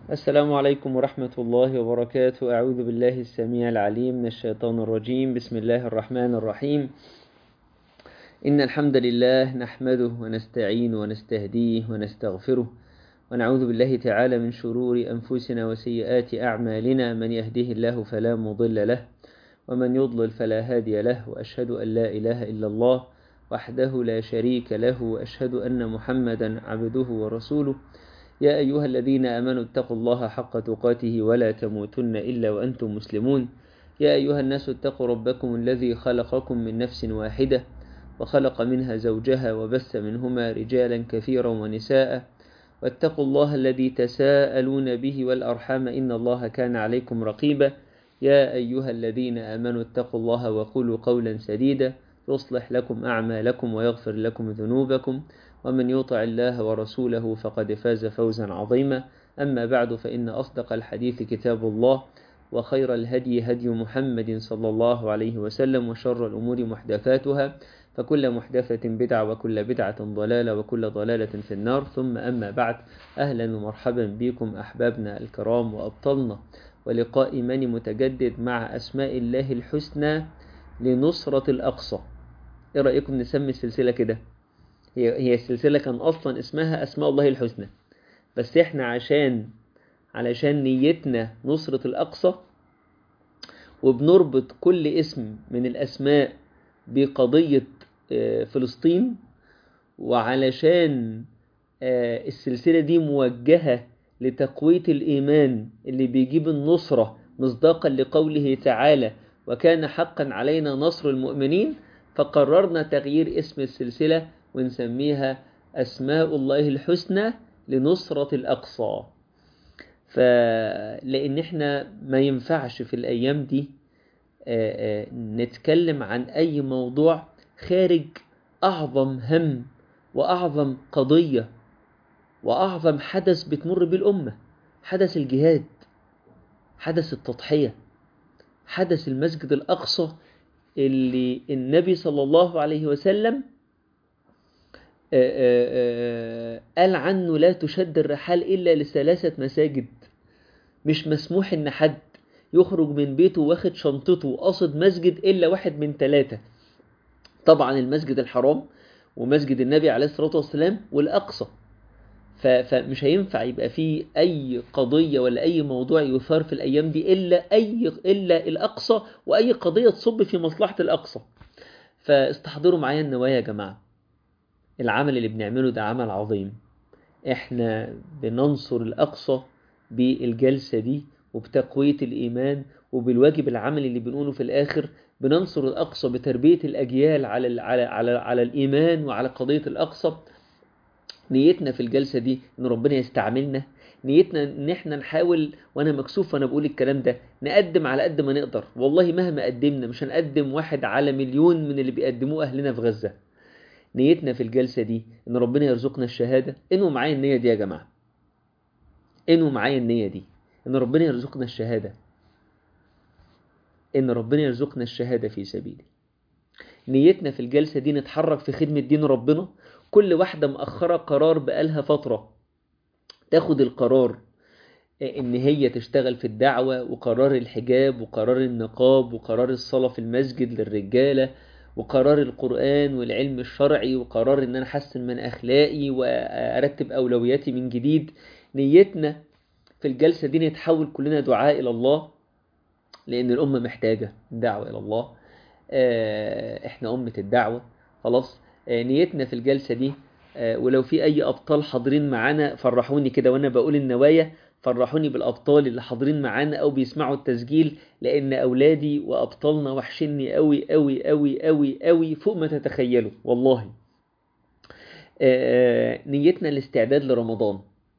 السلام عليكم ورحمة الله وبركاته أعوذ بالله السميع العليم من الشيطان الرجيم بسم الله الرحمن الرحيم إن الحمد لله نحمده ونستعين ونستهديه ونستغفره ونعوذ بالله تعالى من شرور أنفسنا وسيئات أعمالنا من يهده الله فلا مضل له ومن يضلل فلا هادي له وأشهد أن لا إله إلا الله وحده لا شريك له وأشهد أن محمدا عبده ورسوله يا أيها الذين آمنوا اتقوا الله حق تقاته ولا تموتن إلا وأنتم مسلمون يا أيها الناس اتقوا ربكم الذي خلقكم من نفس واحدة وخلق منها زوجها وبث منهما رجالا كثيرا ونساء واتقوا الله الذي تساءلون به والأرحام إن الله كان عليكم رقيبا يا أيها الذين آمنوا اتقوا الله وقولوا قولا سديدا يصلح لكم أعمالكم ويغفر لكم ذنوبكم ومن يطع الله ورسوله فقد فاز فوزا عظيما أما بعد فإن أصدق الحديث كتاب الله وخير الهدي هدي محمد صلى الله عليه وسلم وشر الأمور محدثاتها فكل محدثة بدعة وكل بدعة ضلالة وكل ضلالة في النار ثم أما بعد أهلا ومرحبا بكم أحبابنا الكرام وأبطلنا ولقاء إيماني متجدد مع أسماء الله الحسنى لنصرة الأقصى إيه رأيكم نسمي السلسلة كده هي هي السلسلة كان أصلا اسمها أسماء الله الحسنى بس إحنا عشان علشان نيتنا نصرة الأقصى وبنربط كل اسم من الأسماء بقضية فلسطين وعلشان السلسلة دي موجهة لتقوية الإيمان اللي بيجيب النصرة مصداقا لقوله تعالى وكان حقا علينا نصر المؤمنين فقررنا تغيير اسم السلسلة ونسميها أسماء الله الحسنى لنصرة الأقصى فلأن احنا ما ينفعش في الأيام دي نتكلم عن أي موضوع خارج أعظم هم وأعظم قضية وأعظم حدث بتمر بالأمة حدث الجهاد حدث التضحية حدث المسجد الأقصى اللي النبي صلى الله عليه وسلم قال عنه لا تشد الرحال إلا لثلاثة مساجد مش مسموح إن حد يخرج من بيته واخد شنطته وقاصد مسجد إلا واحد من ثلاثة طبعا المسجد الحرام ومسجد النبي عليه الصلاة والسلام والأقصى فمش هينفع يبقى فيه أي قضية ولا أي موضوع يثار في الأيام دي إلا أي إلا الأقصى وأي قضية تصب في مصلحة الأقصى فاستحضروا معايا النوايا يا جماعة العمل اللي بنعمله ده عمل عظيم احنا بننصر الأقصى بالجلسة دي وبتقوية الإيمان وبالواجب العملي اللي بنقوله في الآخر بننصر الأقصى بتربية الأجيال على ال على على على الإيمان وعلى قضية الأقصى نيتنا في الجلسة دي إن ربنا يستعملنا نيتنا إن إحنا نحاول وأنا مكسوف وأنا بقول الكلام ده نقدم على قد ما نقدر والله مهما قدمنا مش هنقدم واحد على مليون من اللي بيقدموه أهلنا في غزة نيتنا في الجلسة دي إن ربنا يرزقنا الشهادة إنه معايا النية دي يا جماعة إنه معايا النية دي إن ربنا يرزقنا الشهادة إن ربنا يرزقنا الشهادة في سبيله نيتنا في الجلسة دي نتحرك في خدمة دين ربنا كل واحدة مأخرة قرار بقالها فترة تاخد القرار إن هي تشتغل في الدعوة وقرار الحجاب وقرار النقاب وقرار الصلاة في المسجد للرجالة وقرار القرآن والعلم الشرعي وقرار إن أنا أحسن من أخلاقي وأرتب أولوياتي من جديد نيتنا في الجلسة دي نتحول كلنا دعاء إلى الله لأن الأمة محتاجة دعوة إلى الله إحنا أمة الدعوة خلاص نيتنا في الجلسة دي ولو في أي أبطال حاضرين معانا فرحوني كده وأنا بقول النوايا فرحوني بالأبطال اللي حاضرين معانا أو بيسمعوا التسجيل لأن أولادي وأبطالنا وحشني أوي أوي أوي أوي أوي فوق ما تتخيلوا والله نيتنا الاستعداد لرمضان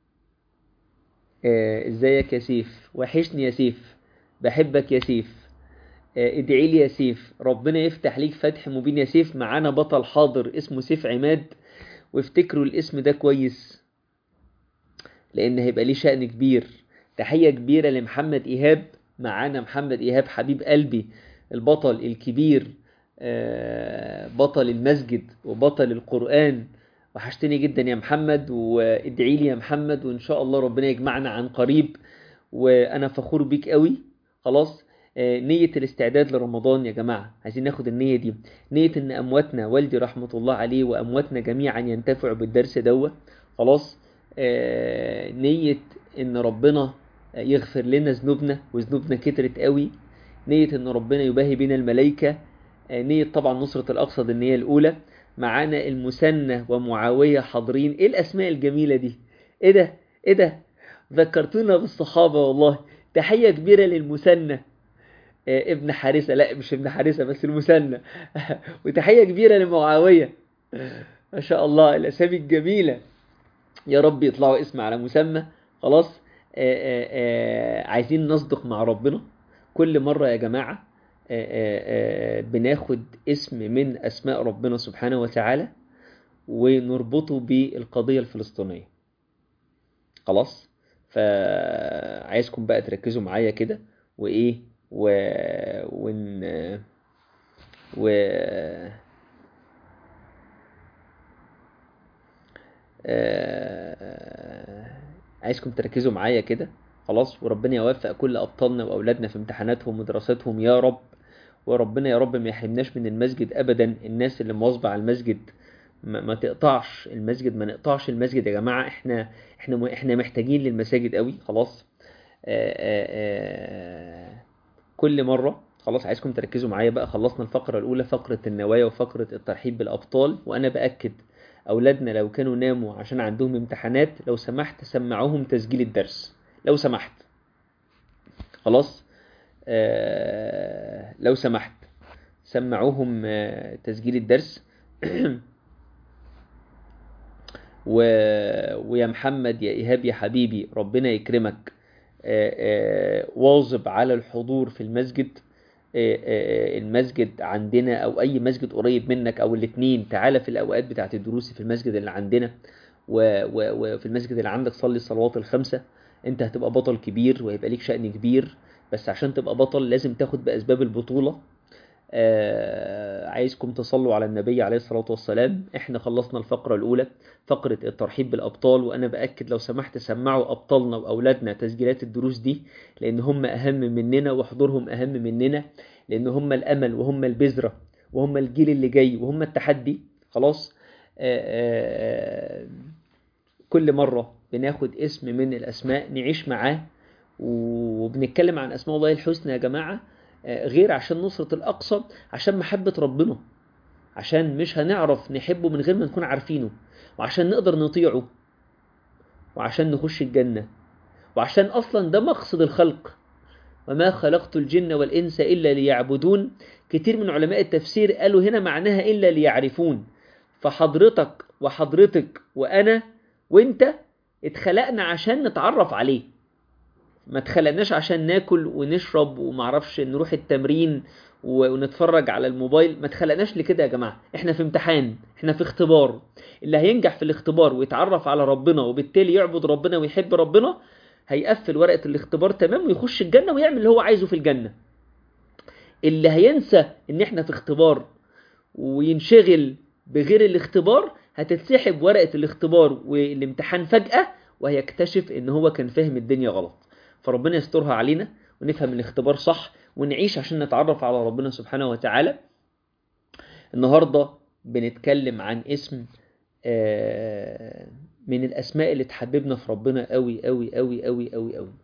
ازيك يا سيف وحشني يا سيف بحبك يا سيف ادعي لي يا سيف ربنا يفتح ليك فتح مبين يا سيف معانا بطل حاضر اسمه سيف عماد وافتكروا الاسم ده كويس لان هيبقى ليه شأن كبير تحية كبيرة لمحمد ايهاب معانا محمد ايهاب حبيب قلبي البطل الكبير بطل المسجد وبطل القرآن وحشتني جدا يا محمد وادعي لي يا محمد وان شاء الله ربنا يجمعنا عن قريب وانا فخور بيك قوي خلاص آه، نية الاستعداد لرمضان يا جماعة عايزين ناخد النية دي نية ان امواتنا والدي رحمة الله عليه وامواتنا جميعا ينتفعوا بالدرس دوت خلاص آه، نية ان ربنا يغفر لنا ذنوبنا وذنوبنا كترت قوي نية ان ربنا يباهي بنا الملائكة آه، نية طبعا نصرة الاقصى دي النية الاولى معانا المثنى ومعاوية حاضرين ايه الاسماء الجميلة دي ايه ده ايه ده ذكرتونا بالصحابة والله تحية كبيرة للمثنى آه، ابن حارثة لا مش ابن حارثة بس المثنى وتحية كبيرة لمعاوية ما شاء الله الأسامي الجميلة يا رب يطلعوا اسم على مسمى خلاص آه، آه، آه، عايزين نصدق مع ربنا كل مرة يا جماعة آه، آه، آه، بناخد اسم من أسماء ربنا سبحانه وتعالى ونربطه بالقضية الفلسطينية خلاص فعايزكم بقى تركزوا معايا كده وإيه و... ون... و... آه، عايزكم تركزوا معايا كده خلاص وربنا يوفق كل أبطالنا وأولادنا في امتحاناتهم ودراستهم يا رب وربنا يا رب ما يحرمناش من المسجد أبدا الناس اللي مواظبة على المسجد ما, ما تقطعش المسجد ما نقطعش المسجد يا جماعة احنا احنا احنا محتاجين للمساجد قوي خلاص آآ آآ كل مرة خلاص عايزكم تركزوا معايا بقى خلصنا الفقرة الأولى فقرة النوايا وفقرة الترحيب بالأبطال وأنا بأكد أولادنا لو كانوا ناموا عشان عندهم امتحانات لو سمحت سمعوهم تسجيل الدرس لو سمحت خلاص آه لو سمحت سمعوهم آه تسجيل الدرس و... ويا محمد يا إيهاب يا حبيبي ربنا يكرمك آه آه واظب على الحضور في المسجد آه، آه، المسجد عندنا او اي مسجد قريب منك او الاتنين تعالى في الاوقات بتاعت الدروس في المسجد اللي عندنا و- و- وفي المسجد اللي عندك صلي الصلوات الخمسة انت هتبقى بطل كبير وهيبقى ليك شأن كبير بس عشان تبقى بطل لازم تاخد بأسباب البطولة آه عايزكم تصلوا على النبي عليه الصلاة والسلام احنا خلصنا الفقرة الأولى فقرة الترحيب بالأبطال وأنا بأكد لو سمحت سمعوا أبطالنا وأولادنا تسجيلات الدروس دي لأن هم أهم مننا وحضورهم أهم مننا لأن هم الأمل وهم البذرة وهم الجيل اللي جاي وهم التحدي خلاص آه آه كل مرة بناخد اسم من الأسماء نعيش معاه وبنتكلم عن أسماء الله الحسنى يا جماعة آه، غير عشان نصرة الأقصى عشان محبة ربنا عشان مش هنعرف نحبه من غير ما نكون عارفينه وعشان نقدر نطيعه وعشان نخش الجنة وعشان أصلا ده مقصد الخلق وما خلقت الجن والإنس إلا ليعبدون كتير من علماء التفسير قالوا هنا معناها إلا ليعرفون فحضرتك وحضرتك وأنا وإنت اتخلقنا عشان نتعرف عليه ما اتخلقناش عشان ناكل ونشرب ومعرفش نروح التمرين و- ونتفرج على الموبايل ما اتخلقناش لكده يا جماعة احنا في امتحان احنا في اختبار اللي هينجح في الاختبار ويتعرف على ربنا وبالتالي يعبد ربنا ويحب ربنا هيقفل ورقة الاختبار تمام ويخش الجنة ويعمل اللي هو عايزه في الجنة اللي هينسى ان احنا في اختبار وينشغل بغير الاختبار هتتسحب ورقة الاختبار والامتحان فجأة وهيكتشف ان هو كان فاهم الدنيا غلط فربنا يسترها علينا ونفهم الاختبار صح ونعيش عشان نتعرف على ربنا سبحانه وتعالى النهاردة بنتكلم عن اسم آه، من الأسماء اللي تحببنا في ربنا قوي قوي قوي قوي قوي قوي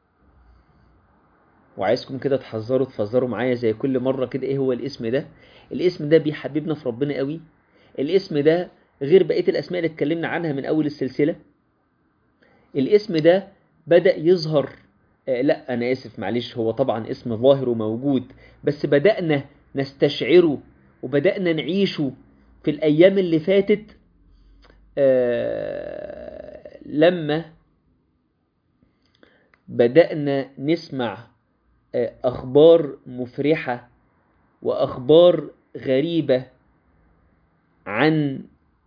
وعايزكم كده تحذروا تفذروا معايا زي كل مرة كده ايه هو الاسم ده الاسم ده بيحببنا في ربنا قوي الاسم ده غير بقية الأسماء اللي اتكلمنا عنها من أول السلسلة الاسم ده بدأ يظهر آه لا أنا آسف معلش هو طبعا اسم ظاهر وموجود بس بدأنا نستشعره وبدأنا نعيشه في الأيام اللي فاتت آه لما بدأنا نسمع آه أخبار مفرحة وأخبار غريبة عن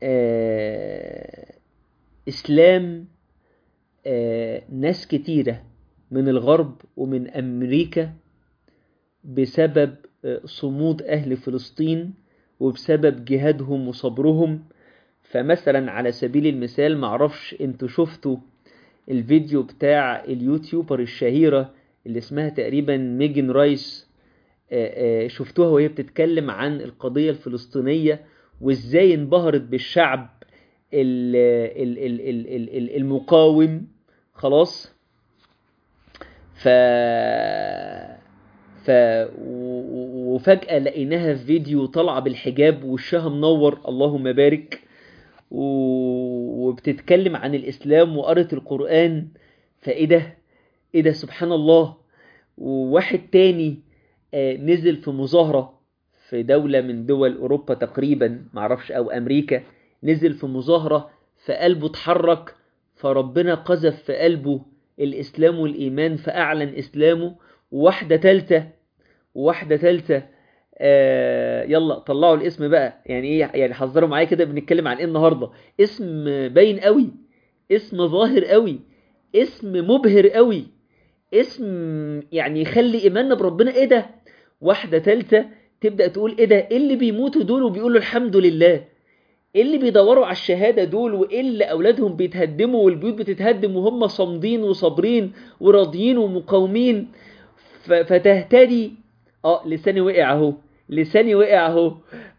آه إسلام آه ناس كتيرة من الغرب ومن أمريكا بسبب آه صمود أهل فلسطين وبسبب جهادهم وصبرهم فمثلا على سبيل المثال معرفش انتوا شفتوا الفيديو بتاع اليوتيوبر الشهيرة اللي اسمها تقريبا ميجن رايس شفتوها وهي بتتكلم عن القضية الفلسطينية وازاي انبهرت بالشعب المقاوم خلاص ف ف وفجأة لقيناها في فيديو طالعة بالحجاب وشها منور اللهم بارك و... وبتتكلم عن الإسلام وقرت القرآن فإيه ده؟ إيه ده سبحان الله وواحد تاني آه نزل في مظاهرة في دولة من دول أوروبا تقريبا معرفش أو أمريكا نزل في مظاهرة فقلبه اتحرك فربنا قذف في قلبه الإسلام والإيمان فأعلن إسلامه وواحدة تالتة وواحدة تالتة آه يلا طلعوا الاسم بقى يعني ايه يعني حذروا معايا كده بنتكلم عن ايه النهارده اسم باين قوي اسم ظاهر قوي اسم مبهر قوي اسم يعني يخلي ايماننا بربنا ايه ده واحده تالتة تبدا تقول ايه ده ايه اللي بيموتوا دول وبيقولوا الحمد لله ايه اللي بيدوروا على الشهاده دول وايه اللي اولادهم بيتهدموا والبيوت بتتهدم وهم صامدين وصابرين وراضيين ومقاومين فتهتدي اه لساني وقع اهو لساني وقع اهو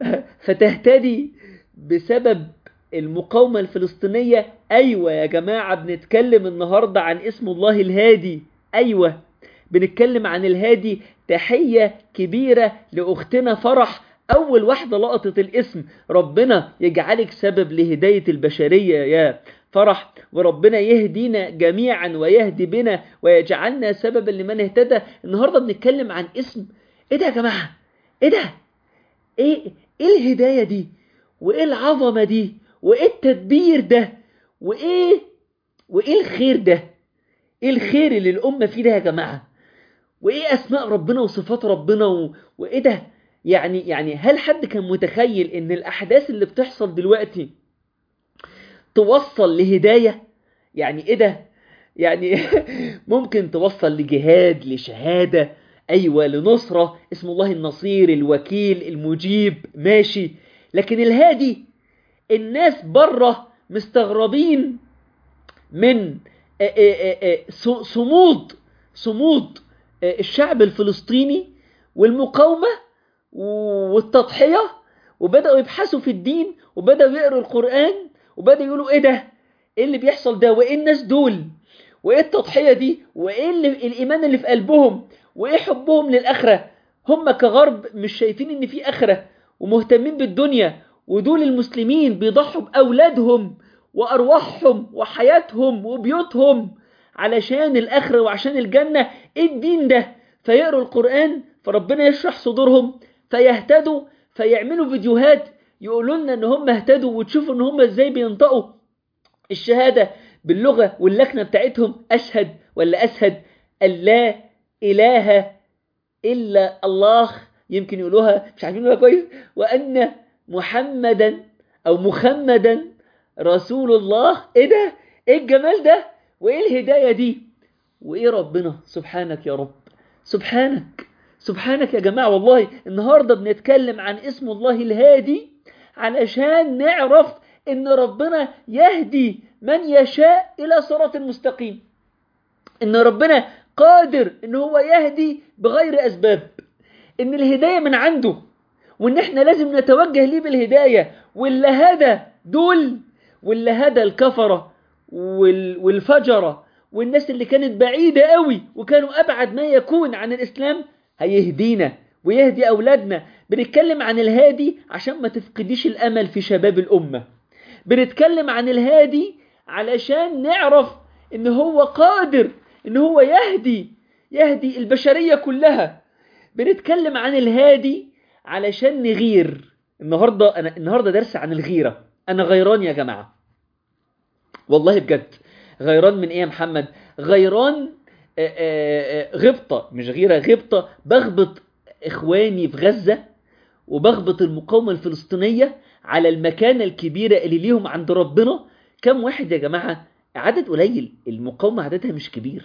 فتهتدي بسبب المقاومة الفلسطينية أيوة يا جماعة بنتكلم النهاردة عن اسم الله الهادي أيوة بنتكلم عن الهادي تحية كبيرة لأختنا فرح أول واحدة لقطت الاسم ربنا يجعلك سبب لهداية البشرية يا فرح وربنا يهدينا جميعا ويهدي بنا ويجعلنا سببا لمن اهتدى النهاردة بنتكلم عن اسم ايه ده يا جماعة ايه ده ايه ايه الهداية دي وايه العظمة دي وايه التدبير ده وايه وايه الخير ده ايه الخير اللي الامة فيه ده يا جماعة وايه اسماء ربنا وصفات ربنا و... وايه ده يعني يعني هل حد كان متخيل ان الاحداث اللي بتحصل دلوقتي توصل لهداية يعني ايه ده يعني ممكن توصل لجهاد لشهادة ايوه لنصرة اسم الله النصير الوكيل المجيب ماشي لكن الهادي الناس بره مستغربين من صمود صمود الشعب الفلسطيني والمقاومة والتضحية وبدأوا يبحثوا في الدين وبدأوا يقروا القرآن وبدأوا يقولوا ايه ده ايه اللي بيحصل ده وايه الناس دول وايه التضحية دي وايه اللي الايمان اللي في قلبهم وايه حبهم للاخرة هم كغرب مش شايفين ان في اخرة ومهتمين بالدنيا ودول المسلمين بيضحوا باولادهم وارواحهم وحياتهم وبيوتهم علشان الاخرة وعشان الجنة ايه الدين ده فيقروا القرآن فربنا يشرح صدورهم فيهتدوا فيعملوا فيديوهات يقولوا لنا ان هم اهتدوا وتشوفوا ان هم ازاي بينطقوا الشهادة باللغة واللكنة بتاعتهم أشهد ولا أشهد أن لا إله إلا الله يمكن يقولوها مش عارفين يقولوها كويس وأن محمدا أو محمدا رسول الله إيه ده؟ إيه الجمال ده؟ وإيه الهداية دي؟ وإيه ربنا سبحانك يا رب سبحانك سبحانك يا جماعة والله النهاردة بنتكلم عن اسم الله الهادي علشان نعرف ان ربنا يهدي من يشاء الى صراط مستقيم ان ربنا قادر ان هو يهدي بغير اسباب ان الهداية من عنده وان احنا لازم نتوجه ليه بالهداية واللي هدى دول واللي هدى الكفرة والفجرة والناس اللي كانت بعيدة قوي وكانوا ابعد ما يكون عن الاسلام هيهدينا ويهدي أولادنا بنتكلم عن الهادي عشان ما تفقديش الأمل في شباب الأمة بنتكلم عن الهادي علشان نعرف إن هو قادر إن هو يهدي يهدي البشرية كلها بنتكلم عن الهادي علشان نغير النهاردة أنا النهاردة درس عن الغيرة أنا غيران يا جماعة والله بجد غيران من إيه يا محمد غيران آآ آآ غبطة مش غيرة غبطة بغبط إخواني في غزة وبغبط المقاومة الفلسطينية على المكانة الكبيرة اللي ليهم عند ربنا كم واحد يا جماعة عدد قليل المقاومة عددها مش كبير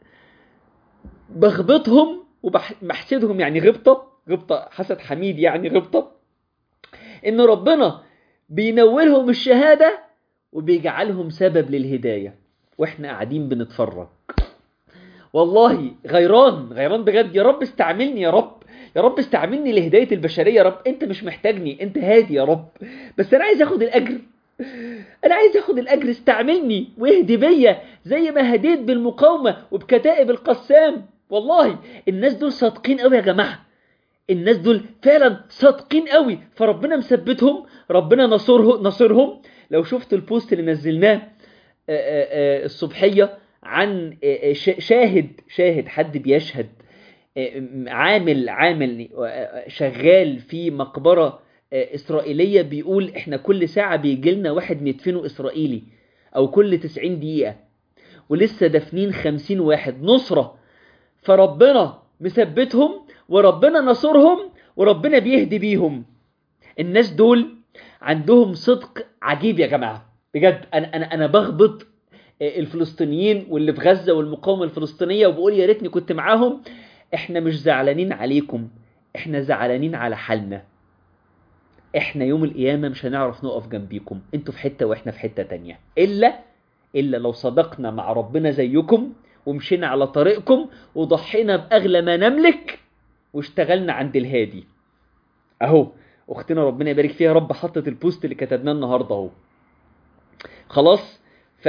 بغبطهم وبحسدهم يعني غبطة غبطة حسد حميد يعني غبطة إن ربنا بينولهم الشهادة وبيجعلهم سبب للهداية واحنا قاعدين بنتفرج والله غيران غيران بجد يا رب استعملني يا رب يا رب استعملني لهداية البشرية يا رب انت مش محتاجني انت هادي يا رب بس انا عايز اخد الاجر انا عايز اخد الاجر استعملني واهدي بيا زي ما هديت بالمقاومة وبكتائب القسام والله الناس دول صادقين قوي يا جماعة الناس دول فعلا صادقين قوي فربنا مثبتهم ربنا نصره نصرهم لو شفت البوست اللي نزلناه الصبحية عن شاهد شاهد حد بيشهد عامل عامل شغال في مقبرة إسرائيلية بيقول إحنا كل ساعة بيجي لنا واحد ندفنه إسرائيلي أو كل 90 دقيقة ولسه دافنين 50 واحد نصرة فربنا مثبتهم وربنا نصرهم وربنا بيهدي بيهم الناس دول عندهم صدق عجيب يا جماعة بجد أنا أنا أنا بغبط الفلسطينيين واللي في غزة والمقاومة الفلسطينية وبقول يا ريتني كنت معاهم احنا مش زعلانين عليكم احنا زعلانين على حالنا احنا يوم القيامة مش هنعرف نقف جنبيكم انتوا في حتة واحنا في حتة تانية الا الا لو صدقنا مع ربنا زيكم ومشينا على طريقكم وضحينا باغلى ما نملك واشتغلنا عند الهادي اهو اختنا ربنا يبارك فيها رب حطت البوست اللي كتبناه النهارده اهو خلاص ف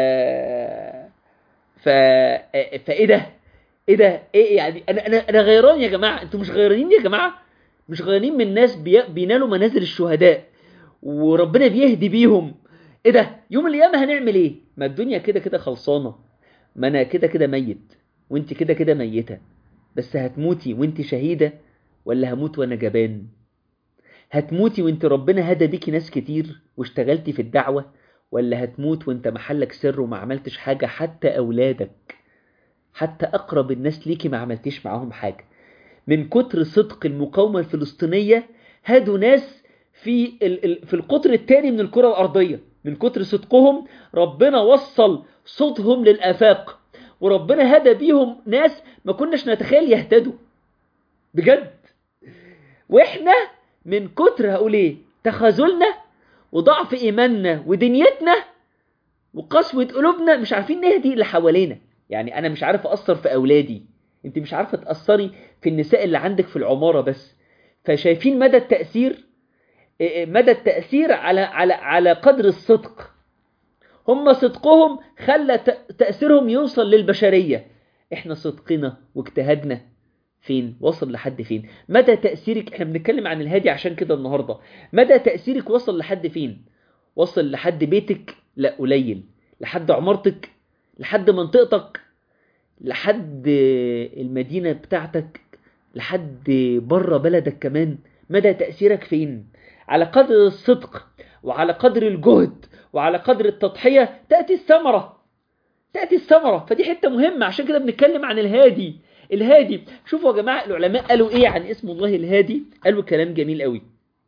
ف فايه ده ايه ده ايه يعني انا انا انا غيران يا جماعه انتوا مش غيرانين يا جماعه مش غيرانين من ناس بي... بينالوا منازل الشهداء وربنا بيهدي بيهم ايه ده يوم القيامه هنعمل ايه ما الدنيا كده كده خلصانه ما انا كده كده ميت وانت كده كده ميته بس هتموتي وانت شهيده ولا هموت وانا جبان هتموتي وانت ربنا هدى بيكي ناس كتير واشتغلتي في الدعوه ولا هتموت وانت محلك سر وما عملتش حاجه حتى اولادك حتى أقرب الناس ليكي ما عملتيش معاهم حاجة من كتر صدق المقاومة الفلسطينية هادوا ناس في في القطر الثاني من الكرة الأرضية من كتر صدقهم ربنا وصل صوتهم للآفاق وربنا هدى بيهم ناس ما كناش نتخيل يهتدوا بجد واحنا من كتر هقول ايه تخاذلنا وضعف ايماننا ودنيتنا وقسوة قلوبنا مش عارفين نهدي اللي حوالينا يعني انا مش عارف اثر في اولادي انت مش عارفه تاثري في النساء اللي عندك في العماره بس فشايفين مدى التاثير مدى التاثير على على على قدر الصدق هم صدقهم خلى تاثيرهم يوصل للبشريه احنا صدقنا واجتهادنا فين وصل لحد فين مدى تاثيرك احنا بنتكلم عن الهادي عشان كده النهارده مدى تاثيرك وصل لحد فين وصل لحد بيتك لا قليل لحد عمارتك لحد منطقتك لحد المدينة بتاعتك لحد بره بلدك كمان مدى تأثيرك فين على قدر الصدق وعلى قدر الجهد وعلى قدر التضحية تأتي الثمرة تأتي الثمرة فدي حتة مهمة عشان كده بنتكلم عن الهادي الهادي شوفوا يا جماعة العلماء قالوا ايه عن اسم الله الهادي قالوا كلام جميل قوي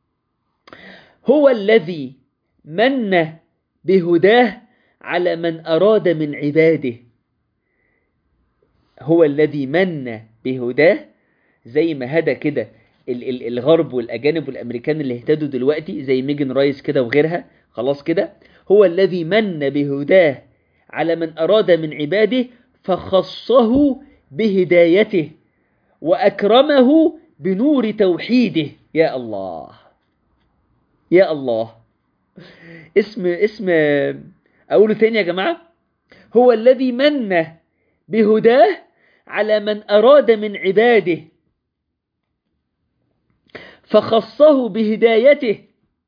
هو الذي من بهداه على من أراد من عباده هو الذي من بهداه زي ما هدى كده الغرب والأجانب والأمريكان اللي اهتدوا دلوقتي زي ميجن رايس كده وغيرها خلاص كده هو الذي من بهداه على من أراد من عباده فخصه بهدايته وأكرمه بنور توحيده يا الله يا الله اسم اسم أقوله تاني يا جماعة هو الذي من بهداه على من أراد من عباده فخصه بهدايته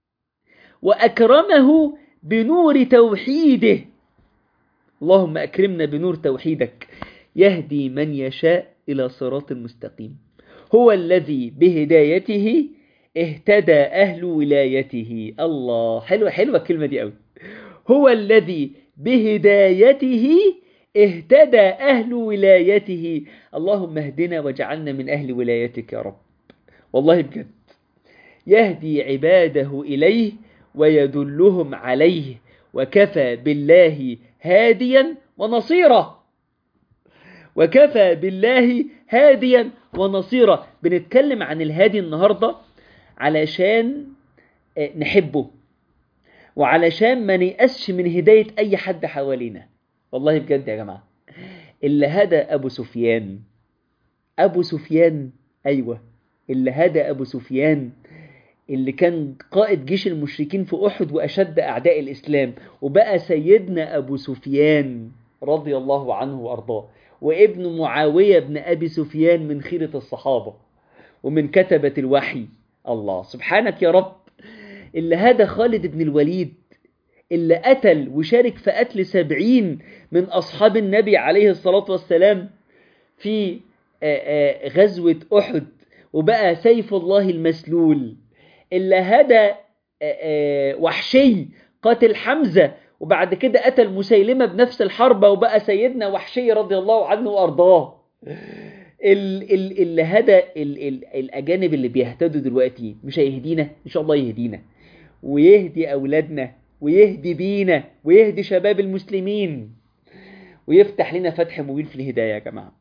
وأكرمه بنور توحيده اللهم أكرمنا بنور توحيدك يهدي من يشاء إلى صراط مستقيم هو الذي بهدايته اهتدى أهل ولايته الله حلوة حلوة الكلمة دي قوي هو الذي بهدايته اهتدى أهل ولايته اللهم اهدنا واجعلنا من أهل ولايتك يا رب والله بجد يهدي عباده إليه ويدلهم عليه وكفى بالله هاديا ونصيرا وكفى بالله هاديا ونصيرا بنتكلم عن الهادي النهاردة علشان نحبه وعلشان ما نيأسش من هداية أي حد حوالينا والله بجد يا جماعة اللي هدى أبو سفيان أبو سفيان أيوة اللي هدى أبو سفيان اللي كان قائد جيش المشركين في أحد وأشد أعداء الإسلام وبقى سيدنا أبو سفيان رضي الله عنه وأرضاه وابن معاوية بن أبي سفيان من خيرة الصحابة ومن كتبة الوحي الله سبحانك يا رب اللي هدى خالد بن الوليد اللي قتل وشارك في قتل سبعين من أصحاب النبي عليه الصلاة والسلام في غزوة أحد وبقى سيف الله المسلول اللي هدى وحشي قاتل حمزة وبعد كده قتل مسيلمة بنفس الحربة وبقى سيدنا وحشي رضي الله عنه وأرضاه اللي هدى ال ال الأجانب اللي بيهتدوا دلوقتي مش هيهدينا إن شاء الله يهدينا ويهدي أولادنا ويهدي بينا ويهدي شباب المسلمين ويفتح لنا فتح مبين في الهداية يا جماعة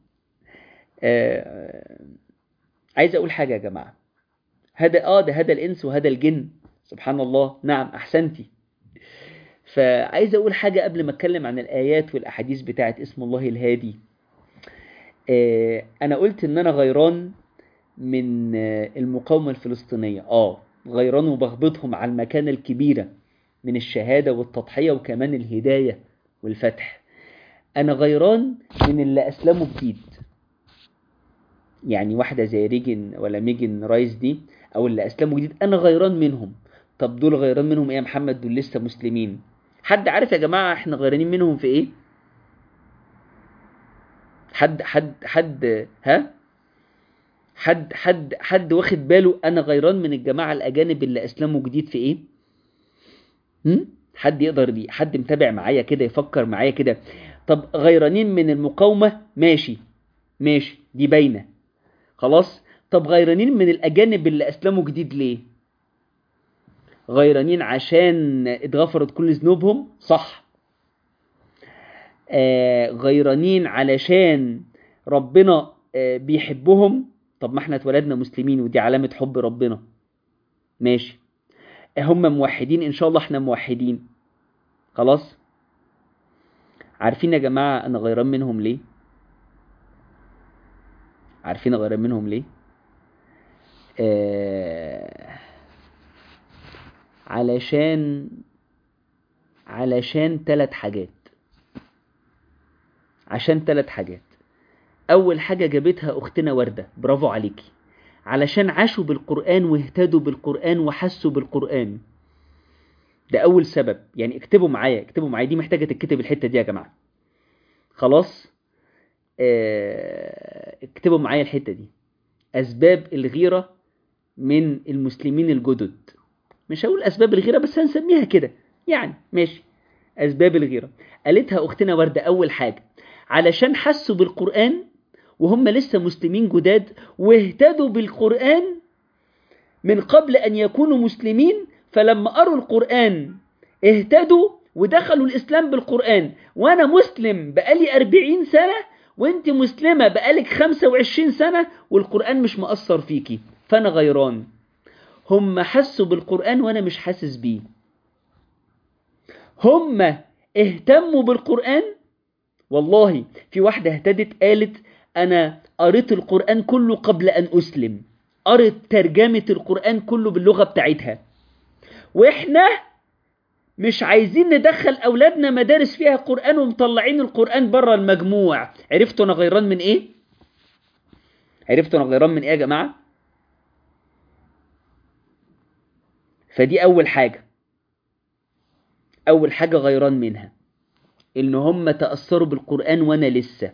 آه عايز أقول حاجة يا جماعة هذا آه ده هذا الإنس وهذا الجن سبحان الله نعم أحسنتي فعايز أقول حاجة قبل ما أتكلم عن الآيات والأحاديث بتاعت اسم الله الهادي آه أنا قلت إن أنا غيران من آه المقاومة الفلسطينية آه غيران وبغبطهم على المكانة الكبيرة من الشهادة والتضحية وكمان الهداية والفتح أنا غيران من اللي أسلموا جديد يعني واحدة زي ريجن ولا ميجن رايس دي أو اللي أسلموا جديد أنا غيران منهم طب دول غيران منهم إيه يا محمد دول لسه مسلمين حد عارف يا جماعة إحنا غيرانين منهم في إيه حد حد حد ها حد حد حد واخد باله أنا غيران من الجماعة الأجانب اللي أسلموا جديد في إيه هم؟ حد يقدر دي حد متابع معايا كده يفكر معايا كده طب غيرانين من المقاومة ماشي ماشي دي باينة خلاص طب غيرانين من الأجانب اللي أسلموا جديد ليه غيرانين عشان اتغفرت كل ذنوبهم صح آه غيرانين علشان ربنا آه بيحبهم طب ما احنا اتولدنا مسلمين ودي علامة حب ربنا ماشي هم موحدين ان شاء الله احنا موحدين خلاص عارفين يا جماعة انا غيران منهم ليه عارفين غيران منهم ليه آه علشان علشان ثلاث حاجات عشان ثلاث حاجات اول حاجة جابتها اختنا وردة برافو عليكي علشان عاشوا بالقرآن واهتدوا بالقرآن وحسوا بالقرآن ده أول سبب يعني اكتبوا معايا اكتبوا معايا دي محتاجة تتكتب الحتة دي يا جماعة خلاص اه اكتبوا معايا الحتة دي أسباب الغيرة من المسلمين الجدد مش هقول أسباب الغيرة بس هنسميها كده يعني ماشي أسباب الغيرة قالتها أختنا وردة أول حاجة علشان حسوا بالقرآن وهم لسه مسلمين جداد واهتدوا بالقرآن من قبل أن يكونوا مسلمين فلما قروا القرآن اهتدوا ودخلوا الإسلام بالقرآن وأنا مسلم بقالي أربعين سنة وانت مسلمة بقالك خمسة وعشرين سنة والقرآن مش مأثر فيكي فأنا غيران هم حسوا بالقرآن وأنا مش حاسس بيه هم اهتموا بالقرآن والله في واحدة اهتدت قالت أنا قريت القرآن كله قبل أن أسلم قريت ترجمة القرآن كله باللغة بتاعتها وإحنا مش عايزين ندخل أولادنا مدارس فيها قرآن ومطلعين القرآن بره المجموع عرفتوا أنا غيران من إيه؟ عرفتوا أنا غيران من إيه يا جماعة؟ فدي أول حاجة أول حاجة غيران منها إن هم تأثروا بالقرآن وأنا لسه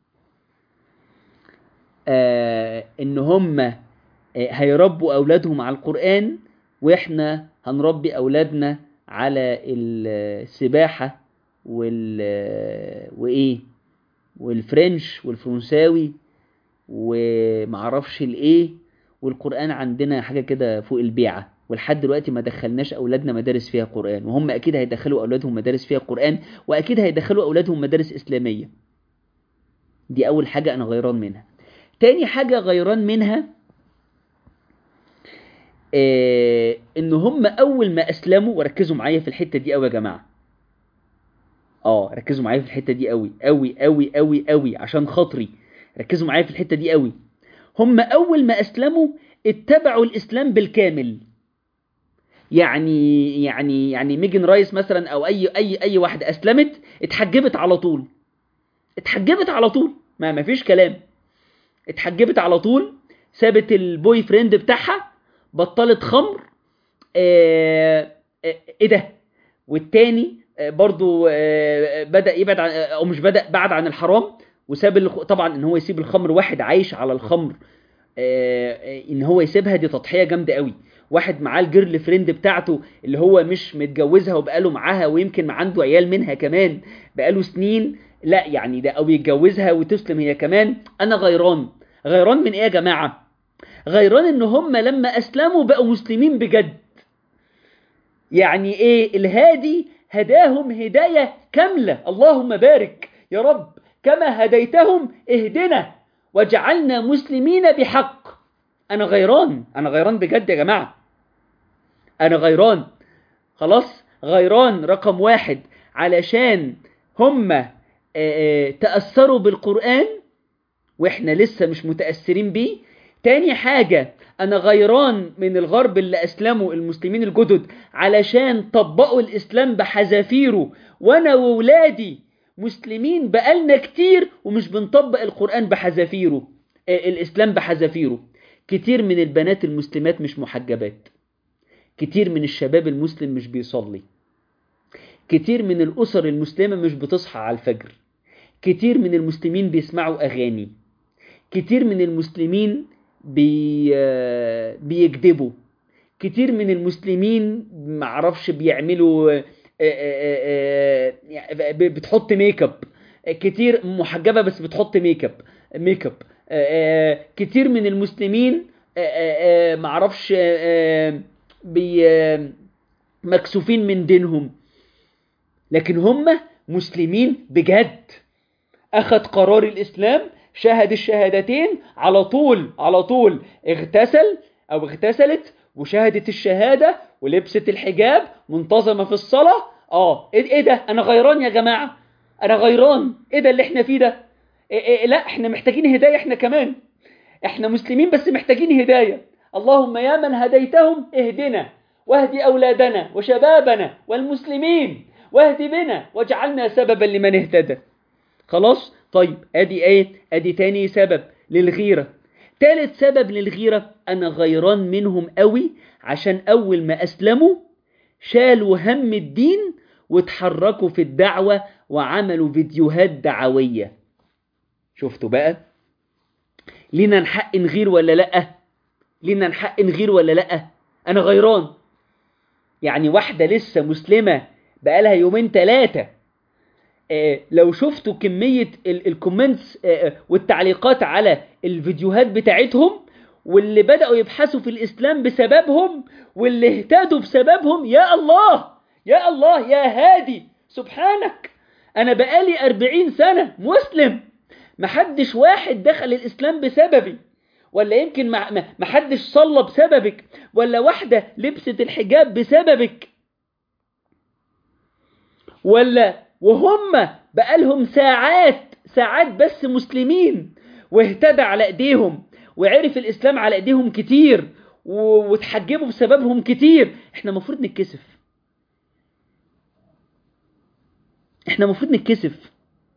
آه إن هم آه هيربوا أولادهم على القرآن وإحنا هنربي أولادنا على السباحة وال وإيه والفرنش والفرنساوي ومعرفش الإيه والقرآن عندنا حاجة كده فوق البيعة ولحد دلوقتي ما دخلناش أولادنا مدارس فيها قرآن وهم أكيد هيدخلوا أولادهم مدارس فيها قرآن وأكيد هيدخلوا أولادهم مدارس إسلامية دي أول حاجة أنا غيران منها تاني حاجة غيران منها آه ان هم اول ما اسلموا وركزوا معايا في الحته دي قوي يا جماعه اه ركزوا معايا في الحته دي قوي قوي قوي قوي قوي عشان خاطري ركزوا معايا في الحته دي قوي هم اول ما اسلموا اتبعوا الاسلام بالكامل يعني يعني يعني ميجن رايس مثلا او اي اي اي واحده اسلمت اتحجبت على طول اتحجبت على طول ما ما فيش كلام اتحجبت على طول سابت البوي فريند بتاعها بطلت خمر اه اه ايه ده والتاني اه برضو اه بدا يبعد عن او مش بدا بعد عن الحرام وساب الخ... طبعا ان هو يسيب الخمر واحد عايش على الخمر اه ان هو يسيبها دي تضحيه جامده قوي واحد معاه الجيرل فريند بتاعته اللي هو مش متجوزها وبقاله معاها ويمكن عنده عيال منها كمان بقاله سنين لا يعني ده او يتجوزها وتسلم هي كمان انا غيران غيران من ايه يا جماعه غيران ان هم لما اسلموا بقوا مسلمين بجد يعني ايه الهادي هداهم هدايه كامله اللهم بارك يا رب كما هديتهم اهدنا وجعلنا مسلمين بحق انا غيران انا غيران بجد يا جماعه انا غيران خلاص غيران رقم واحد علشان هم تأثروا بالقرآن واحنا لسه مش متأثرين بيه تاني حاجة انا غيران من الغرب اللي اسلموا المسلمين الجدد علشان طبقوا الاسلام بحذافيره وانا وولادي مسلمين بقالنا كتير ومش بنطبق القرآن بحذافيره الاسلام بحذافيره كتير من البنات المسلمات مش محجبات كتير من الشباب المسلم مش بيصلي كتير من الأسر المسلمة مش بتصحى على الفجر كتير من المسلمين بيسمعوا أغاني كتير من المسلمين بي... بيكذبوا كتير من المسلمين معرفش بيعملوا بتحط ميك اب كتير محجبة بس بتحط ميك اب ميك اب كتير من المسلمين معرفش بي مكسوفين من دينهم لكن هم مسلمين بجد أخذ قرار الإسلام شهد الشهادتين على طول على طول اغتسل أو اغتسلت وشهدت الشهادة ولبست الحجاب منتظمة في الصلاة اه ايه ده انا غيران يا جماعة انا غيران ايه ده اللي احنا فيه ده إيه إيه لا احنا محتاجين هداية احنا كمان احنا مسلمين بس محتاجين هداية اللهم يا من هديتهم اهدنا واهدي أولادنا وشبابنا والمسلمين واهدي بنا واجعلنا سببا لمن اهتدى خلاص طيب ادي ايه ادي تاني سبب للغيرة تالت سبب للغيرة انا غيران منهم قوي عشان اول ما اسلموا شالوا هم الدين وتحركوا في الدعوة وعملوا فيديوهات دعوية شفتوا بقى لينا نحق نغير ولا لأ لينا نحق نغير ولا لأ انا غيران يعني واحدة لسه مسلمة بقالها يومين ثلاثة آه لو شفتوا كمية الكومنتس آه والتعليقات على الفيديوهات بتاعتهم واللي بدأوا يبحثوا في الإسلام بسببهم واللي اهتدوا بسببهم يا الله يا الله يا هادي سبحانك أنا بقالي أربعين سنة مسلم محدش واحد دخل الإسلام بسببي ولا يمكن محدش صلى بسببك ولا واحدة لبست الحجاب بسببك ولا وهم بقالهم ساعات ساعات بس مسلمين واهتدى على ايديهم وعرف الاسلام على ايديهم كتير وتحجبوا بسببهم كتير احنا المفروض نتكسف احنا المفروض نتكسف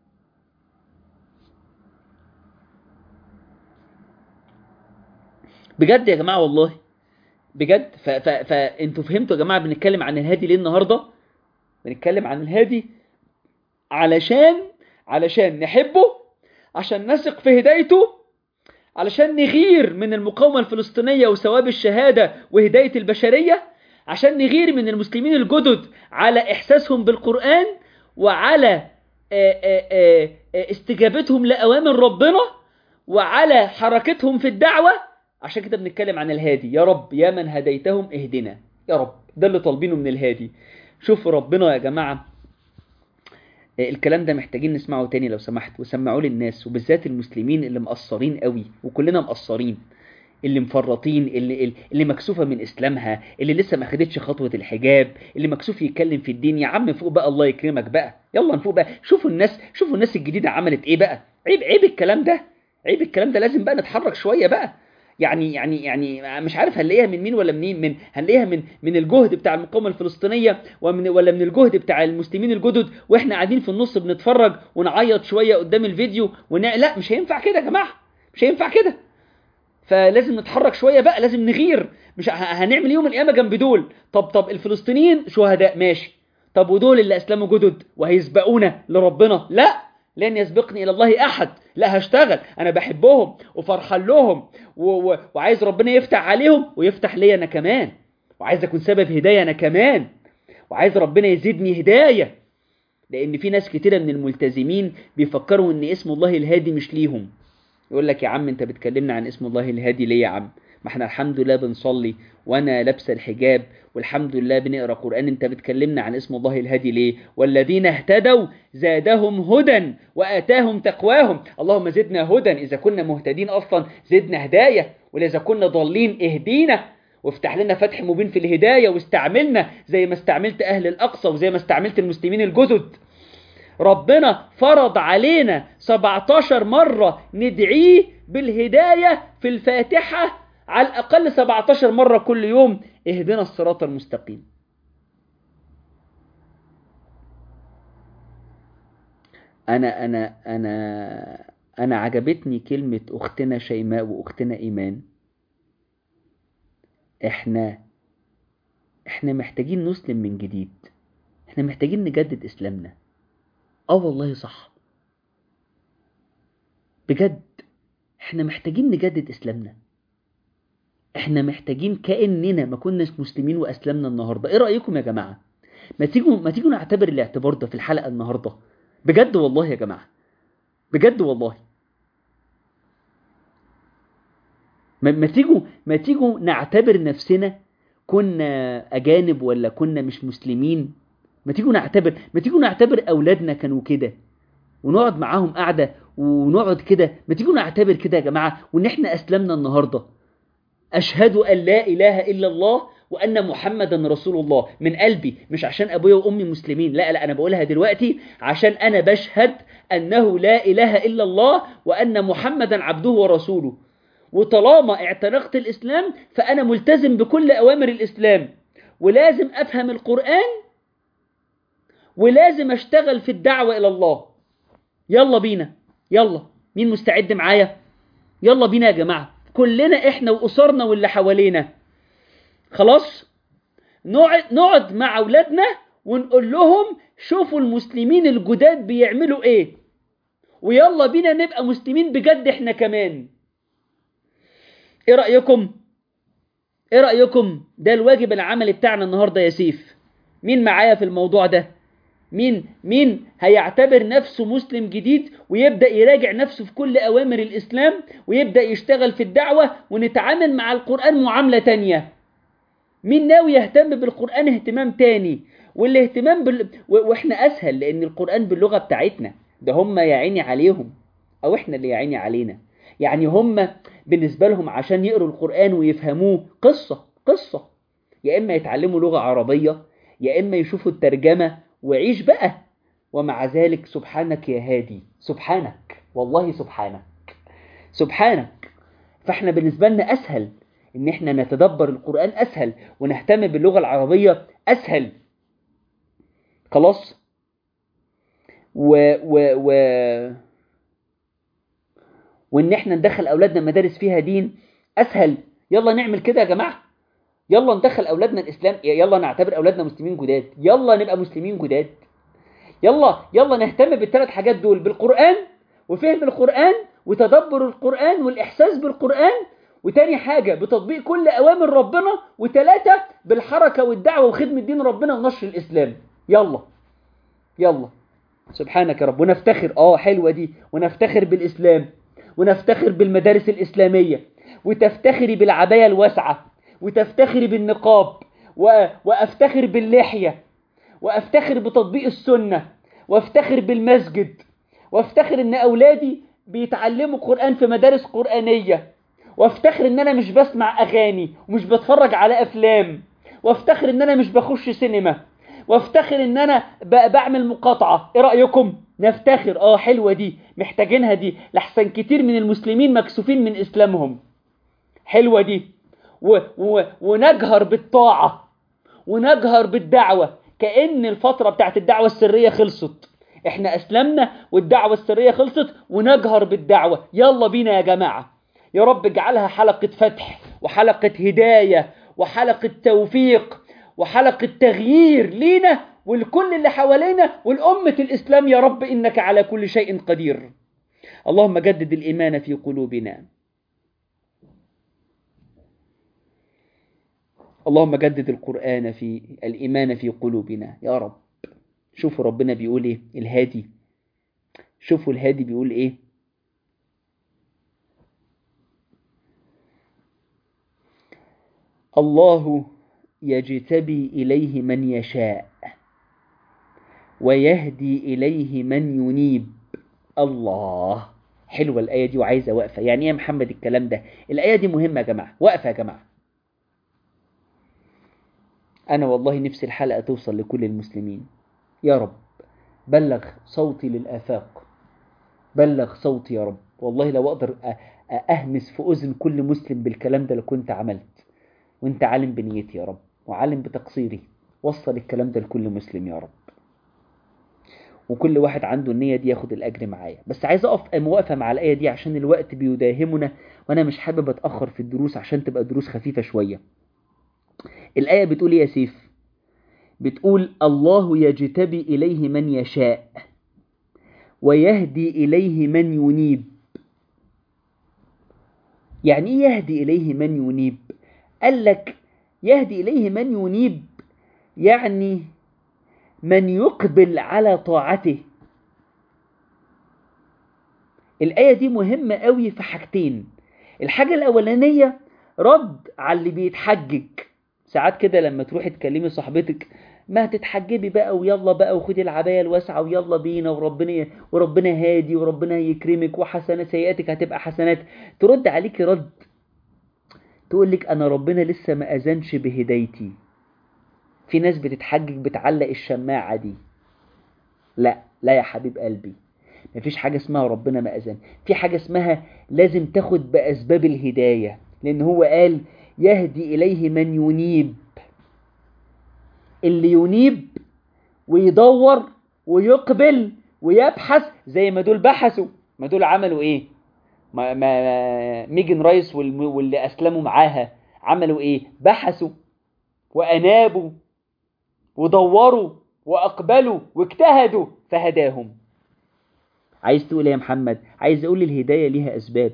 بجد يا جماعه والله بجد فانتوا فهمتوا يا جماعه بنتكلم عن الهادي ليه النهارده بنتكلم عن الهادي علشان علشان نحبه عشان نثق في هدايته علشان نغير من المقاومة الفلسطينية وثواب الشهادة وهداية البشرية عشان نغير من المسلمين الجدد على إحساسهم بالقرآن وعلى استجابتهم لأوامر ربنا وعلى حركتهم في الدعوة عشان كده بنتكلم عن الهادي يا رب يا من هديتهم اهدنا يا رب ده اللي طالبينه من الهادي شوفوا ربنا يا جماعة الكلام ده محتاجين نسمعه تاني لو سمحت وسمعوه للناس وبالذات المسلمين اللي مقصرين قوي وكلنا مقصرين اللي مفرطين اللي اللي مكسوفه من اسلامها اللي لسه ما خدتش خطوه الحجاب اللي مكسوف يتكلم في الدين يا عم فوق بقى الله يكرمك بقى يلا نفوق بقى شوفوا الناس شوفوا الناس الجديده عملت ايه بقى عيب عيب الكلام ده عيب الكلام ده لازم بقى نتحرك شويه بقى يعني يعني يعني مش عارف هنلاقيها من مين ولا منين من هنلاقيها من من الجهد بتاع المقاومه الفلسطينيه ومن ولا من الجهد بتاع المسلمين الجدد واحنا قاعدين في النص بنتفرج ونعيط شويه قدام الفيديو ونع... لا مش هينفع كده يا جماعه مش هينفع كده فلازم نتحرك شويه بقى لازم نغير مش ه- هنعمل يوم القيامه جنب دول طب طب الفلسطينيين شهداء ماشي طب ودول اللي اسلموا جدد وهيسبقونا لربنا لا لن يسبقني الى الله احد لا هشتغل انا بحبهم وفرحان لهم و... و... وعايز ربنا يفتح عليهم ويفتح لي انا كمان وعايز اكون سبب هدايه انا كمان وعايز ربنا يزيدني هدايه لان في ناس كتيره من الملتزمين بيفكروا ان اسم الله الهادي مش ليهم يقول لك يا عم انت بتكلمنا عن اسم الله الهادي ليه يا عم ما احنا الحمد لله بنصلي وانا لابسه الحجاب والحمد لله بنقرا قران انت بتكلمنا عن اسم الله الهادي ليه والذين اهتدوا زادهم هدى واتاهم تقواهم اللهم زدنا هدى اذا كنا مهتدين اصلا زدنا هدايه واذا كنا ضالين اهدينا وافتح لنا فتح مبين في الهدايه واستعملنا زي ما استعملت اهل الاقصى وزي ما استعملت المسلمين الجدد ربنا فرض علينا 17 مرة ندعيه بالهداية في الفاتحة على الأقل 17 مرة كل يوم اهدنا الصراط المستقيم أنا أنا أنا أنا عجبتني كلمة أختنا شيماء وأختنا إيمان إحنا إحنا محتاجين نسلم من جديد إحنا محتاجين نجدد إسلامنا اه والله صح بجد احنا محتاجين نجدد اسلامنا احنا محتاجين كاننا ما كناش مسلمين واسلمنا النهارده ايه رايكم يا جماعه ما تيجوا ما تيجوا نعتبر الاعتبار ده في الحلقه النهارده بجد والله يا جماعه بجد والله ما ما تيجوا ما تيجوا نعتبر نفسنا كنا اجانب ولا كنا مش مسلمين ما تيجوا نعتبر ما تيجوا نعتبر اولادنا كانوا كده ونقعد معاهم قعده ونقعد كده ما تيجوا نعتبر كده يا جماعه وان احنا اسلمنا النهارده اشهد ان لا اله الا الله وان محمدا رسول الله من قلبي مش عشان ابويا وامي مسلمين لا لا انا بقولها دلوقتي عشان انا بشهد انه لا اله الا الله وان محمدا عبده ورسوله وطالما اعتنقت الاسلام فانا ملتزم بكل اوامر الاسلام ولازم افهم القران ولازم اشتغل في الدعوة الى الله يلا بينا يلا مين مستعد معايا يلا بينا يا جماعة كلنا احنا واسرنا واللي حوالينا خلاص نقعد نقعد مع اولادنا ونقول لهم شوفوا المسلمين الجداد بيعملوا ايه ويلا بينا نبقى مسلمين بجد احنا كمان ايه رأيكم ايه رأيكم ده الواجب العملي بتاعنا النهاردة يا سيف مين معايا في الموضوع ده مين مين هيعتبر نفسه مسلم جديد ويبدأ يراجع نفسه في كل أوامر الإسلام ويبدأ يشتغل في الدعوة ونتعامل مع القرآن معاملة تانية مين ناوي يهتم بالقرآن اهتمام تاني والاهتمام بال... و... واحنا أسهل لأن القرآن باللغة بتاعتنا ده هم يا عيني عليهم أو احنا اللي يا عيني علينا يعني هم بالنسبة لهم عشان يقروا القرآن ويفهموه قصة قصة يا إما يتعلموا لغة عربية يا إما يشوفوا الترجمة وعيش بقى ومع ذلك سبحانك يا هادي سبحانك والله سبحانك سبحانك فاحنا بالنسبة لنا أسهل إن احنا نتدبر القرآن أسهل ونهتم باللغة العربية أسهل خلاص و و و وإن احنا ندخل أولادنا مدارس فيها دين أسهل يلا نعمل كده يا جماعة يلا ندخل اولادنا الاسلام يلا نعتبر اولادنا مسلمين جداد يلا نبقى مسلمين جداد يلا يلا نهتم بالثلاث حاجات دول بالقران وفهم القران وتدبر القران والاحساس بالقران وتاني حاجه بتطبيق كل اوامر ربنا وثلاثه بالحركه والدعوه وخدمه دين ربنا ونشر الاسلام يلا يلا سبحانك يا رب ونفتخر اه حلوه دي ونفتخر بالاسلام ونفتخر بالمدارس الاسلاميه وتفتخري بالعبايه الواسعه وتفتخري بالنقاب و... وافتخر باللحية وافتخر بتطبيق السنة وافتخر بالمسجد وافتخر ان اولادي بيتعلموا قرآن في مدارس قرآنية وافتخر ان انا مش بسمع اغاني ومش بتفرج على افلام وافتخر ان انا مش بخش سينما وافتخر ان انا ب- بعمل مقاطعة ايه رأيكم نفتخر اه حلوة دي محتاجينها دي لحسن كتير من المسلمين مكسوفين من اسلامهم حلوة دي و و ونجهر بالطاعة ونجهر بالدعوة كأن الفترة بتاعت الدعوة السرية خلصت احنا اسلمنا والدعوة السرية خلصت ونجهر بالدعوة يلا بينا يا جماعة يا رب اجعلها حلقة فتح وحلقة هداية وحلقة توفيق وحلقة تغيير لينا والكل اللي حوالينا والأمة الإسلام يا رب إنك على كل شيء قدير اللهم جدد الإيمان في قلوبنا اللهم جدد القرآن في الإيمان في قلوبنا يا رب شوفوا ربنا بيقول إيه الهادي شوفوا الهادي بيقول إيه الله يجتبي إليه من يشاء ويهدي إليه من ينيب الله حلوة الآية دي وعايزة وقفة يعني إيه يا محمد الكلام ده الآية دي مهمة يا جماعة وقفة يا جماعة أنا والله نفسي الحلقة توصل لكل المسلمين يا رب بلغ صوتي للآفاق بلغ صوتي يا رب والله لو أقدر أ- أهمس في أذن كل مسلم بالكلام ده لكنت عملت وانت عالم بنيتي يا رب وعالم بتقصيري وصل الكلام ده لكل مسلم يا رب وكل واحد عنده النية دي ياخد الأجر معايا بس عايز أقف موقفة مع الآية دي عشان الوقت بيداهمنا وأنا مش حابب أتأخر في الدروس عشان تبقى دروس خفيفة شوية الآية بتقول إيه يا سيف بتقول الله يجتبي إليه من يشاء ويهدي إليه من ينيب يعني إيه يهدي إليه من ينيب قال لك يهدي إليه من ينيب يعني من يقبل على طاعته الآية دي مهمة قوي في حاجتين الحاجة الأولانية رد على اللي بيتحجج ساعات كده لما تروحي تكلمي صاحبتك ما تتحجبي بقى ويلا بقى وخدي العباية الواسعة ويلا بينا وربنا وربنا هادي وربنا يكرمك وحسنات سيئاتك هتبقى حسنات ترد عليكي رد تقول لك انا ربنا لسه ما اذنش بهدايتي في ناس بتتحجج بتعلق الشماعة دي لا لا يا حبيب قلبي مفيش حاجة اسمها ربنا ما أذن في حاجة اسمها لازم تاخد بأسباب الهداية لأن هو قال يهدي إليه من ينيب اللي ينيب ويدور ويقبل ويبحث زي ما دول بحثوا ما دول عملوا ايه ما ما ميجن رايس والم- واللي اسلموا معاها عملوا ايه بحثوا وانابوا ودوروا واقبلوا واجتهدوا فهداهم عايز تقول ايه يا محمد عايز اقول الهدايه ليها اسباب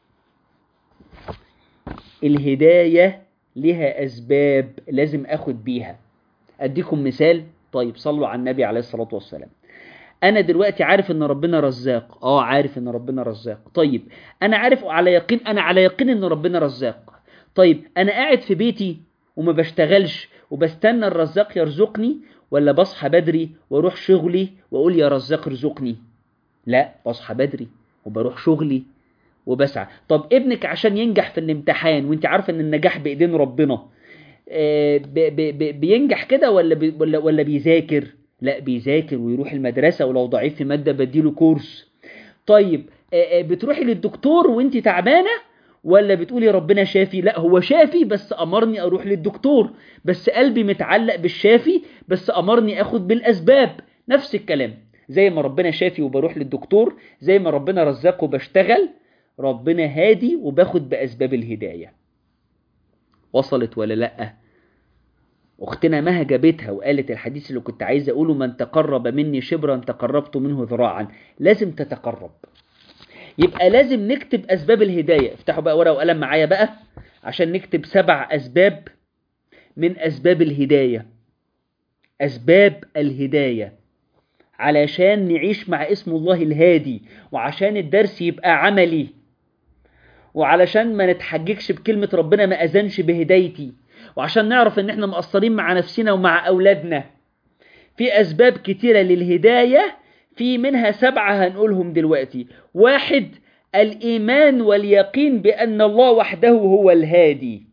الهدايه ليها اسباب لازم اخد بيها اديكم مثال طيب صلوا على النبي عليه الصلاه والسلام انا دلوقتي عارف ان ربنا رزاق اه عارف ان ربنا رزاق طيب انا عارف على يقين انا على يقين ان ربنا رزاق طيب انا قاعد في بيتي وما بشتغلش وبستنى الرزاق يرزقني ولا بصحى بدري واروح شغلي واقول يا رزاق ارزقني لا بصحى بدري وبروح شغلي وبسعى طب ابنك عشان ينجح في الامتحان وانت عارفه ان النجاح بايدين ربنا آه، ب- ب- ب- بينجح كده ولا بي- ولا ولا بيذاكر لا بيذاكر ويروح المدرسه ولو ضعيف في ماده بديله كورس طيب آه، آه، بتروحي للدكتور وانت تعبانه ولا بتقولي ربنا شافي لا هو شافي بس امرني اروح للدكتور بس قلبي متعلق بالشافي بس امرني اخد بالاسباب نفس الكلام زي ما ربنا شافي وبروح للدكتور زي ما ربنا رزاق وبشتغل ربنا هادي وباخد باسباب الهدايه وصلت ولا لا اختنا مها جابتها وقالت الحديث اللي كنت عايز اقوله من تقرب مني شبرا تقربت منه ذراعا لازم تتقرب يبقى لازم نكتب اسباب الهدايه افتحوا بقى ورقه وقلم معايا بقى عشان نكتب سبع اسباب من اسباب الهدايه اسباب الهدايه علشان نعيش مع اسم الله الهادي وعشان الدرس يبقى عملي وعلشان ما نتحججش بكلمة ربنا ما أذنش بهدايتي وعشان نعرف ان احنا مقصرين مع نفسنا ومع أولادنا في أسباب كتيرة للهداية في منها سبعة هنقولهم دلوقتي واحد الإيمان واليقين بأن الله وحده هو الهادي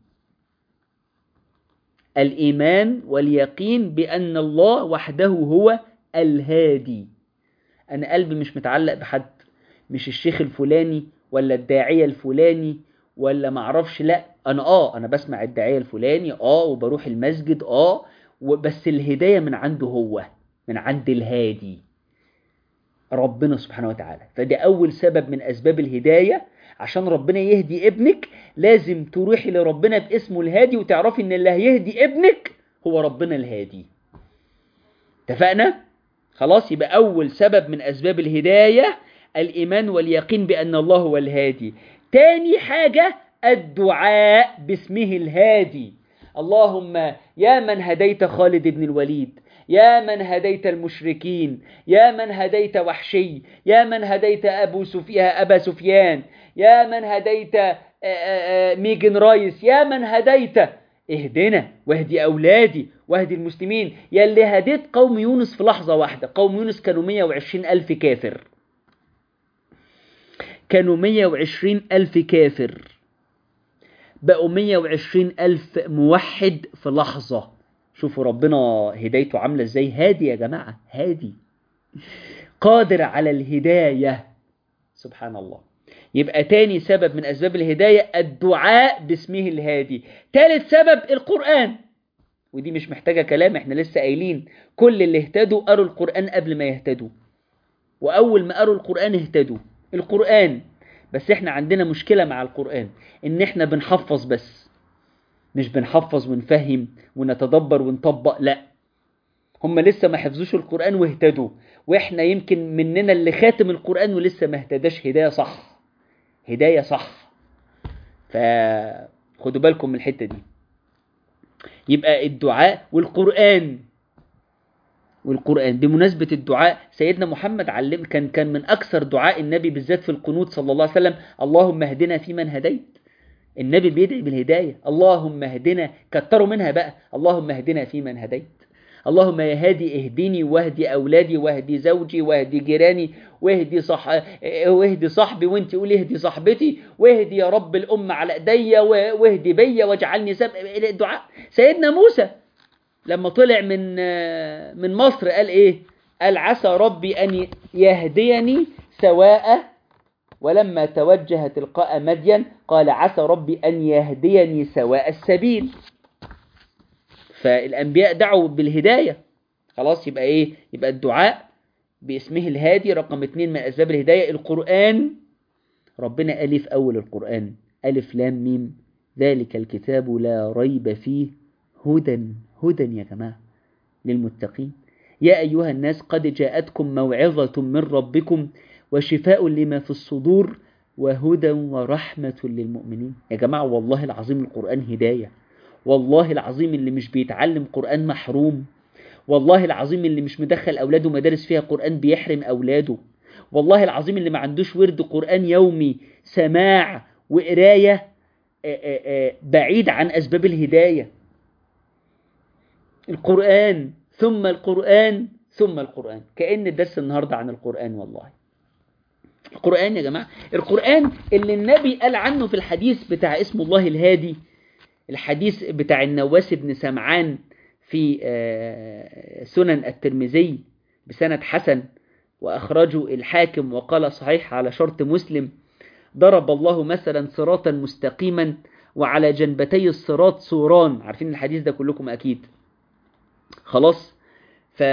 الإيمان واليقين بأن الله وحده هو الهادي أنا قلبي مش متعلق بحد مش الشيخ الفلاني ولا الداعية الفلاني ولا معرفش لا أنا آه أنا بسمع الداعية الفلاني آه وبروح المسجد آه بس الهداية من عنده هو من عند الهادي ربنا سبحانه وتعالى فده أول سبب من أسباب الهداية عشان ربنا يهدي ابنك لازم تروحي لربنا باسمه الهادي وتعرفي ان اللي هيهدي ابنك هو ربنا الهادي اتفقنا خلاص يبقى اول سبب من اسباب الهداية الايمان واليقين بان الله هو الهادي تاني حاجة الدعاء باسمه الهادي اللهم يا من هديت خالد بن الوليد يا من هديت المشركين يا من هديت وحشي يا من هديت أبو سفيان أبا سفيان يا من هديت ميجن رايس يا من هديت اهدنا واهدي أولادي واهدي المسلمين يا اللي هديت قوم يونس في لحظة واحدة قوم يونس كانوا 120 ألف كافر كانوا 120 ألف كافر بقوا 120 ألف موحد في لحظة شوفوا ربنا هدايته عاملة ازاي هادي يا جماعة هادي قادر على الهداية سبحان الله يبقى تاني سبب من أسباب الهداية الدعاء باسمه الهادي تالت سبب القرآن ودي مش محتاجة كلام احنا لسه قايلين كل اللي اهتدوا قروا القرآن قبل ما يهتدوا وأول ما قروا القرآن اهتدوا القرآن بس احنا عندنا مشكلة مع القرآن ان احنا بنحفظ بس مش بنحفظ ونفهم ونتدبر ونطبق لا هم لسه ما حفظوش القرآن واهتدوا واحنا يمكن مننا اللي خاتم القرآن ولسه ما اهتداش هداية صح هداية صح فخدوا بالكم من الحتة دي يبقى الدعاء والقرآن والقرآن بمناسبة الدعاء سيدنا محمد علم كان كان من أكثر دعاء النبي بالذات في القنوت صلى الله عليه وسلم اللهم اهدنا فيمن هديت النبي بيدعي بالهداية اللهم اهدنا كتروا منها بقى اللهم اهدنا فيمن هديت اللهم يا هادي اهدني واهدي أولادي واهدي زوجي واهدي جيراني واهدي صح واهدي صاحبي وانت قولي اهدي صاحبتي واهدي يا رب الأمة على ايديا واهدي بيا واجعلني سبب الدعاء سيدنا موسى لما طلع من من مصر قال ايه قال عسى ربي أن يهديني سواء ولما توجه تلقاء مدين قال عسى ربي أن يهديني سواء السبيل فالأنبياء دعوا بالهداية خلاص يبقى إيه يبقى الدعاء باسمه الهادي رقم اتنين من أسباب الهداية القرآن ربنا ألف أول القرآن ألف لام ميم ذلك الكتاب لا ريب فيه هدى هدى يا جماعة للمتقين يا أيها الناس قد جاءتكم موعظة من ربكم وشفاء لما في الصدور وهدى ورحمة للمؤمنين يا جماعة والله العظيم القرآن هداية والله العظيم اللي مش بيتعلم قرآن محروم والله العظيم اللي مش مدخل أولاده مدارس فيها قرآن بيحرم أولاده والله العظيم اللي ما عندوش ورد قرآن يومي سماع وقراية بعيد عن أسباب الهداية القرآن ثم القرآن ثم القرآن كأن الدرس النهاردة عن القرآن والله القرآن يا جماعة القرآن اللي النبي قال عنه في الحديث بتاع اسم الله الهادي الحديث بتاع النواس بن سمعان في سنن الترمذي بسند حسن وأخرجه الحاكم وقال صحيح على شرط مسلم ضرب الله مثلا صراطا مستقيما وعلى جنبتي الصراط سوران عارفين الحديث ده كلكم أكيد خلاص ف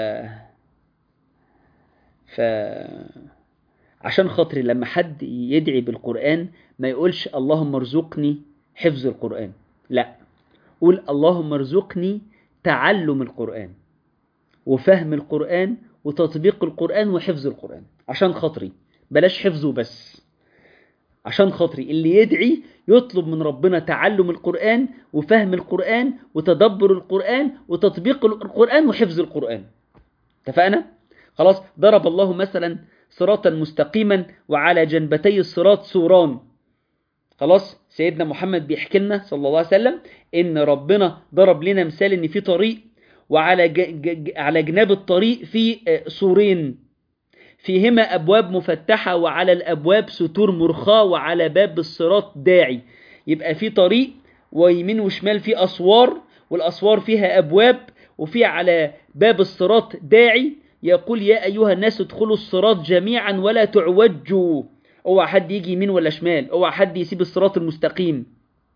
ف عشان خاطري لما حد يدعي بالقرآن ما يقولش اللهم ارزقني حفظ القرآن لا قول اللهم ارزقني تعلم القرآن وفهم القرآن وتطبيق القرآن وحفظ القرآن عشان خاطري بلاش حفظه بس عشان خاطري اللي يدعي يطلب من ربنا تعلم القرآن وفهم القرآن وتدبر القرآن وتطبيق القرآن وحفظ القرآن اتفقنا؟ خلاص ضرب الله مثلا صراطا مستقيما وعلى جنبتي الصراط سوران خلاص سيدنا محمد بيحكي لنا صلى الله عليه وسلم ان ربنا ضرب لنا مثال ان في طريق وعلى ج... ج... على جناب الطريق في سورين فيهما أبواب مفتحة وعلى الأبواب ستور مرخاة وعلى باب الصراط داعي يبقى في طريق ويمين وشمال في أسوار والأسوار فيها أبواب وفي على باب الصراط داعي يقول يا أيها الناس ادخلوا الصراط جميعا ولا تعوجوا اوعى حد يجي يمين ولا شمال اوعى حد يسيب الصراط المستقيم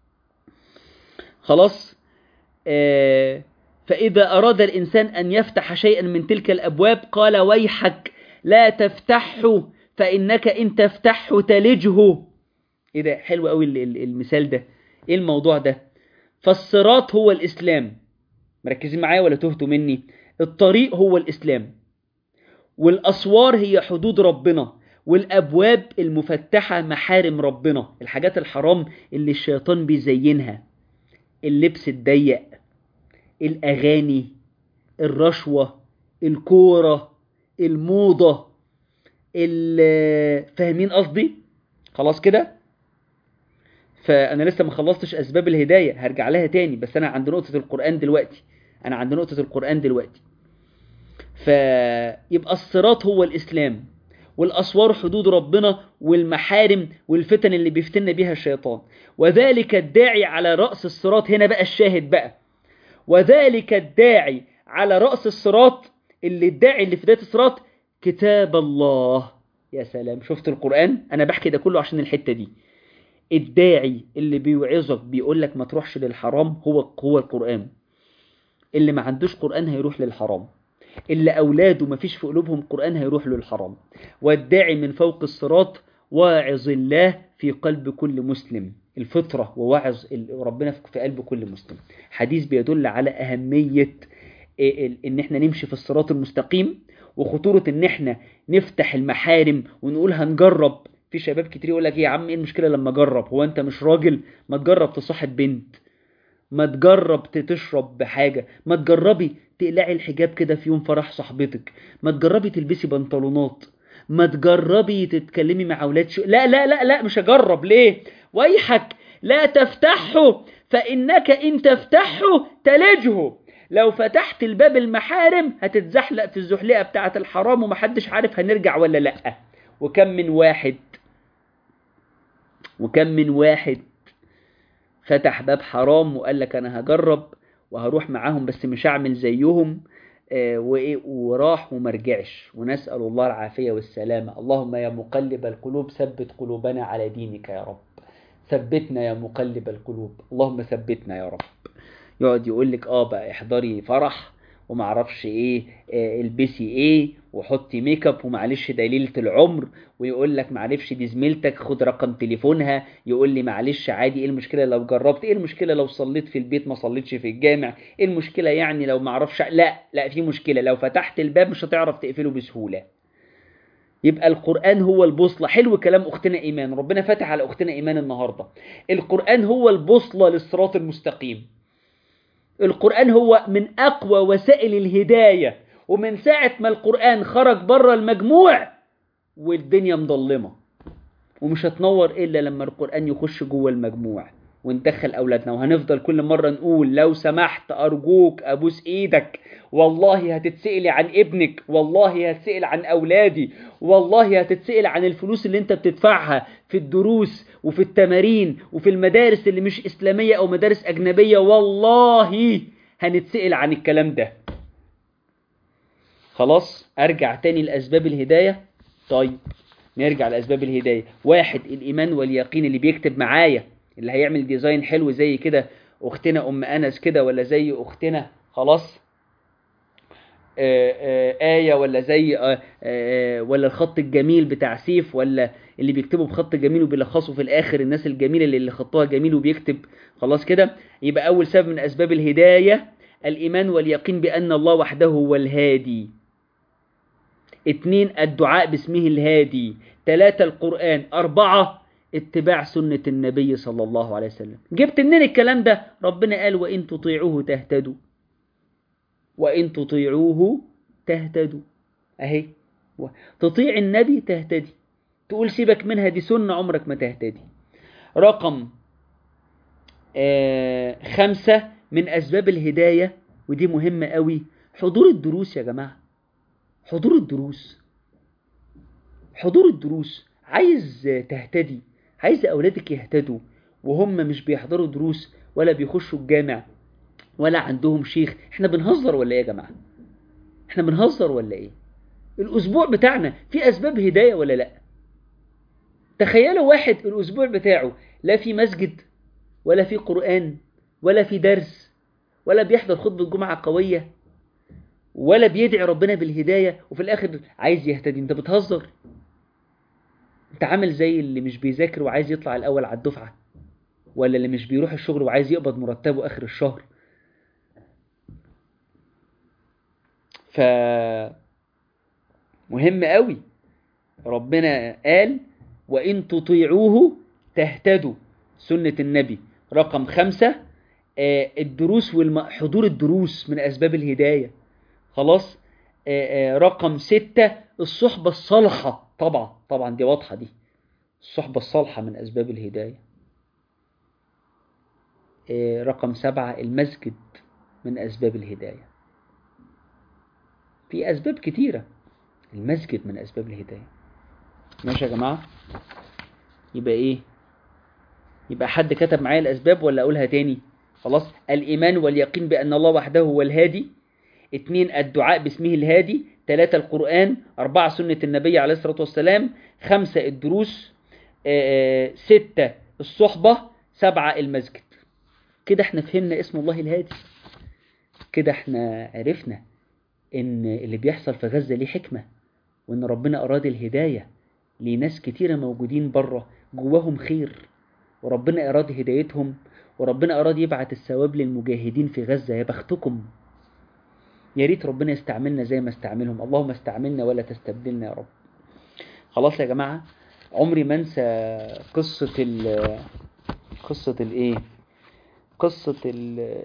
خلاص آه فإذا أراد الإنسان أن يفتح شيئا من تلك الأبواب قال ويحك لا تفتحه فإنك إن تفتحه تلجه إيه ده حلو قوي المثال ده إيه الموضوع ده فالصراط هو الإسلام مركزين معايا ولا تهتوا مني الطريق هو الإسلام والأسوار هي حدود ربنا والأبواب المفتحة محارم ربنا الحاجات الحرام اللي الشيطان بيزينها اللبس الضيق الأغاني الرشوة الكورة الموضة فاهمين قصدي خلاص كده فأنا لسه ما خلصتش أسباب الهداية هرجع لها تاني بس أنا عند نقطة القرآن دلوقتي أنا عند نقطة القرآن دلوقتي فيبقى الصراط هو الإسلام والأسوار حدود ربنا والمحارم والفتن اللي بيفتن بيها الشيطان وذلك الداعي على رأس الصراط هنا بقى الشاهد بقى وذلك الداعي على رأس الصراط اللي الداعي اللي في بداية الصراط كتاب الله يا سلام شفت القرآن أنا بحكي ده كله عشان الحتة دي الداعي اللي بيوعظك بيقول لك ما تروحش للحرام هو هو القرآن اللي ما عندوش قرآن هيروح للحرام اللي أولاده ما فيش في قلوبهم قرآن هيروح للحرام والداعي من فوق الصراط واعظ الله في قلب كل مسلم الفطرة ووعظ ربنا في قلب كل مسلم حديث بيدل على أهمية ان احنا نمشي في الصراط المستقيم وخطورة ان احنا نفتح المحارم ونقول هنجرب في شباب كتير يقول لك ايه يا عم ايه المشكلة لما اجرب هو انت مش راجل ما تجرب تصاحب بنت ما تجرب تشرب بحاجة ما تجربي تقلعي الحجاب كده في يوم فرح صاحبتك ما تجربي تلبسي بنطلونات ما تجربي تتكلمي مع اولاد شو لا لا لا لا مش هجرب ليه ويحك لا تفتحه فانك ان تفتحه تلجه لو فتحت الباب المحارم هتتزحلق في الزحلقه بتاعه الحرام ومحدش عارف هنرجع ولا لا وكم من واحد وكم من واحد فتح باب حرام وقال لك انا هجرب وهروح معاهم بس مش هعمل زيهم آه وايه وراح ومرجعش ونسال الله العافيه والسلامه اللهم يا مقلب القلوب ثبت قلوبنا على دينك يا رب ثبتنا يا مقلب القلوب اللهم ثبتنا يا رب يقعد يقول لك اه بقى احضري فرح وما اعرفش ايه آه البسي ايه وحطي ميك اب ومعلش ده ليله العمر ويقول لك معلش دي زميلتك خد رقم تليفونها يقول لي معلش عادي ايه المشكله لو جربت ايه المشكله لو صليت في البيت ما صليتش في الجامع ايه المشكله يعني لو ما اعرفش لا لا في مشكله لو فتحت الباب مش هتعرف تقفله بسهوله يبقى القرآن هو البوصلة حلو كلام أختنا إيمان ربنا فتح على أختنا إيمان النهاردة القرآن هو البوصلة للصراط المستقيم القرآن هو من أقوى وسائل الهداية ومن ساعة ما القرآن خرج بره المجموع والدنيا مضلمة ومش هتنور إلا لما القرآن يخش جوه المجموع وندخل أولادنا وهنفضل كل مرة نقول لو سمحت أرجوك أبوس إيدك والله هتتسأل عن ابنك والله هتسأل عن أولادي والله هتتسأل عن الفلوس اللي انت بتدفعها في الدروس وفي التمارين وفي المدارس اللي مش إسلامية أو مدارس أجنبية والله هنتسأل عن الكلام ده خلاص أرجع تاني لأسباب الهداية طيب نرجع لأسباب الهداية واحد الإيمان واليقين اللي بيكتب معايا اللي هيعمل ديزاين حلو زي كده أختنا أم أنس كده ولا زي أختنا خلاص آآ آآ آية ولا زي آآ ولا الخط الجميل بتاع سيف ولا اللي بيكتبوا بخط جميل وبيلخصوا في الآخر الناس الجميلة اللي, اللي خطوها جميل وبيكتب خلاص كده يبقى أول سبب من أسباب الهداية الإيمان واليقين بأن الله وحده هو الهادي اتنين الدعاء باسمه الهادي تلاتة القرآن أربعة اتباع سنة النبي صلى الله عليه وسلم جبت منين الكلام ده ربنا قال وإن تطيعوه تهتدوا وإن تطيعوه تهتدوا أهي تطيع النبي تهتدي تقول سيبك منها دي سنة عمرك ما تهتدي رقم آه خمسة من أسباب الهداية ودي مهمة قوي حضور الدروس يا جماعة حضور الدروس حضور الدروس عايز تهتدي عايز أولادك يهتدوا وهم مش بيحضروا دروس ولا بيخشوا الجامع ولا عندهم شيخ احنا بنهزر ولا ايه يا جماعة احنا بنهزر ولا ايه الأسبوع بتاعنا في أسباب هداية ولا لا تخيلوا واحد الأسبوع بتاعه لا في مسجد ولا في قرآن ولا في درس ولا بيحضر خطبة جمعة قوية ولا بيدعي ربنا بالهداية وفي الآخر عايز يهتدي انت بتهزر انت عامل زي اللي مش بيذاكر وعايز يطلع الأول على الدفعة ولا اللي مش بيروح الشغل وعايز يقبض مرتبه آخر الشهر ف مهم قوي ربنا قال وإن تطيعوه تهتدوا سنة النبي رقم خمسة آه، الدروس والحضور الدروس من أسباب الهداية خلاص آه، آه، رقم ستة الصحبة الصالحة طبعا طبعا دي واضحة دي الصحبة الصالحة من أسباب الهداية آه، رقم سبعة المسجد من أسباب الهداية في أسباب كتيرة المسجد من أسباب الهداية ماشي يا جماعة يبقى إيه يبقى حد كتب معايا الأسباب ولا أقولها تاني خلاص الإيمان واليقين بأن الله وحده هو الهادي اتنين الدعاء باسمه الهادي تلاتة القرآن أربعة سنة النبي عليه الصلاة والسلام خمسة الدروس آه، آه، ستة الصحبة سبعة المسجد كده احنا فهمنا اسم الله الهادي كده احنا عرفنا ان اللي بيحصل في غزة ليه حكمة وان ربنا اراد الهداية لناس كتيرة موجودين بره جواهم خير وربنا اراد هدايتهم وربنا اراد يبعت الثواب للمجاهدين في غزة يا بختكم يا ريت ربنا يستعملنا زي ما استعملهم اللهم استعملنا ولا تستبدلنا يا رب خلاص يا جماعة عمري ما انسى قصة ال قصة الايه قصة ال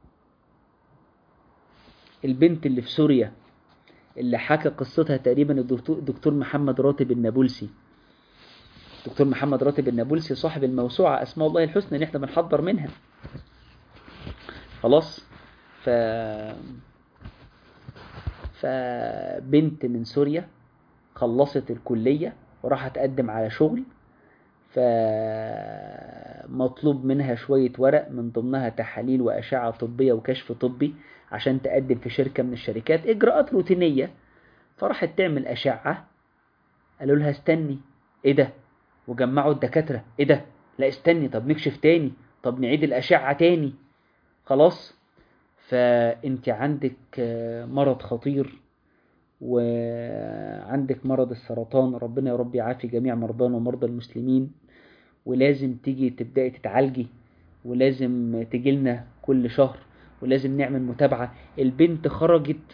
البنت اللي في سوريا اللي حكى قصتها تقريبا الدكتور دكتور محمد راتب النابلسي دكتور محمد راتب النابلسي صاحب الموسوعة أسماء الله الحسنى اللي احنا بنحضر منها خلاص ف فبنت من سوريا خلصت الكلية وراحت تقدم على شغل فمطلوب منها شوية ورق من ضمنها تحاليل وأشعة طبية وكشف طبي عشان تقدم في شركة من الشركات إجراءات روتينية فراحت تعمل أشعة قالوا لها استني إيه ده وجمعوا الدكاترة إيه ده لا استني طب نكشف تاني طب نعيد الأشعة تاني خلاص فأنت عندك آه، مرض خطير وعندك مرض السرطان ربنا يا رب يعافي جميع مرضانا ومرضى المسلمين ولازم تيجي تبدأي تتعالجي ولازم تجيلنا كل شهر ولازم نعمل متابعة البنت خرجت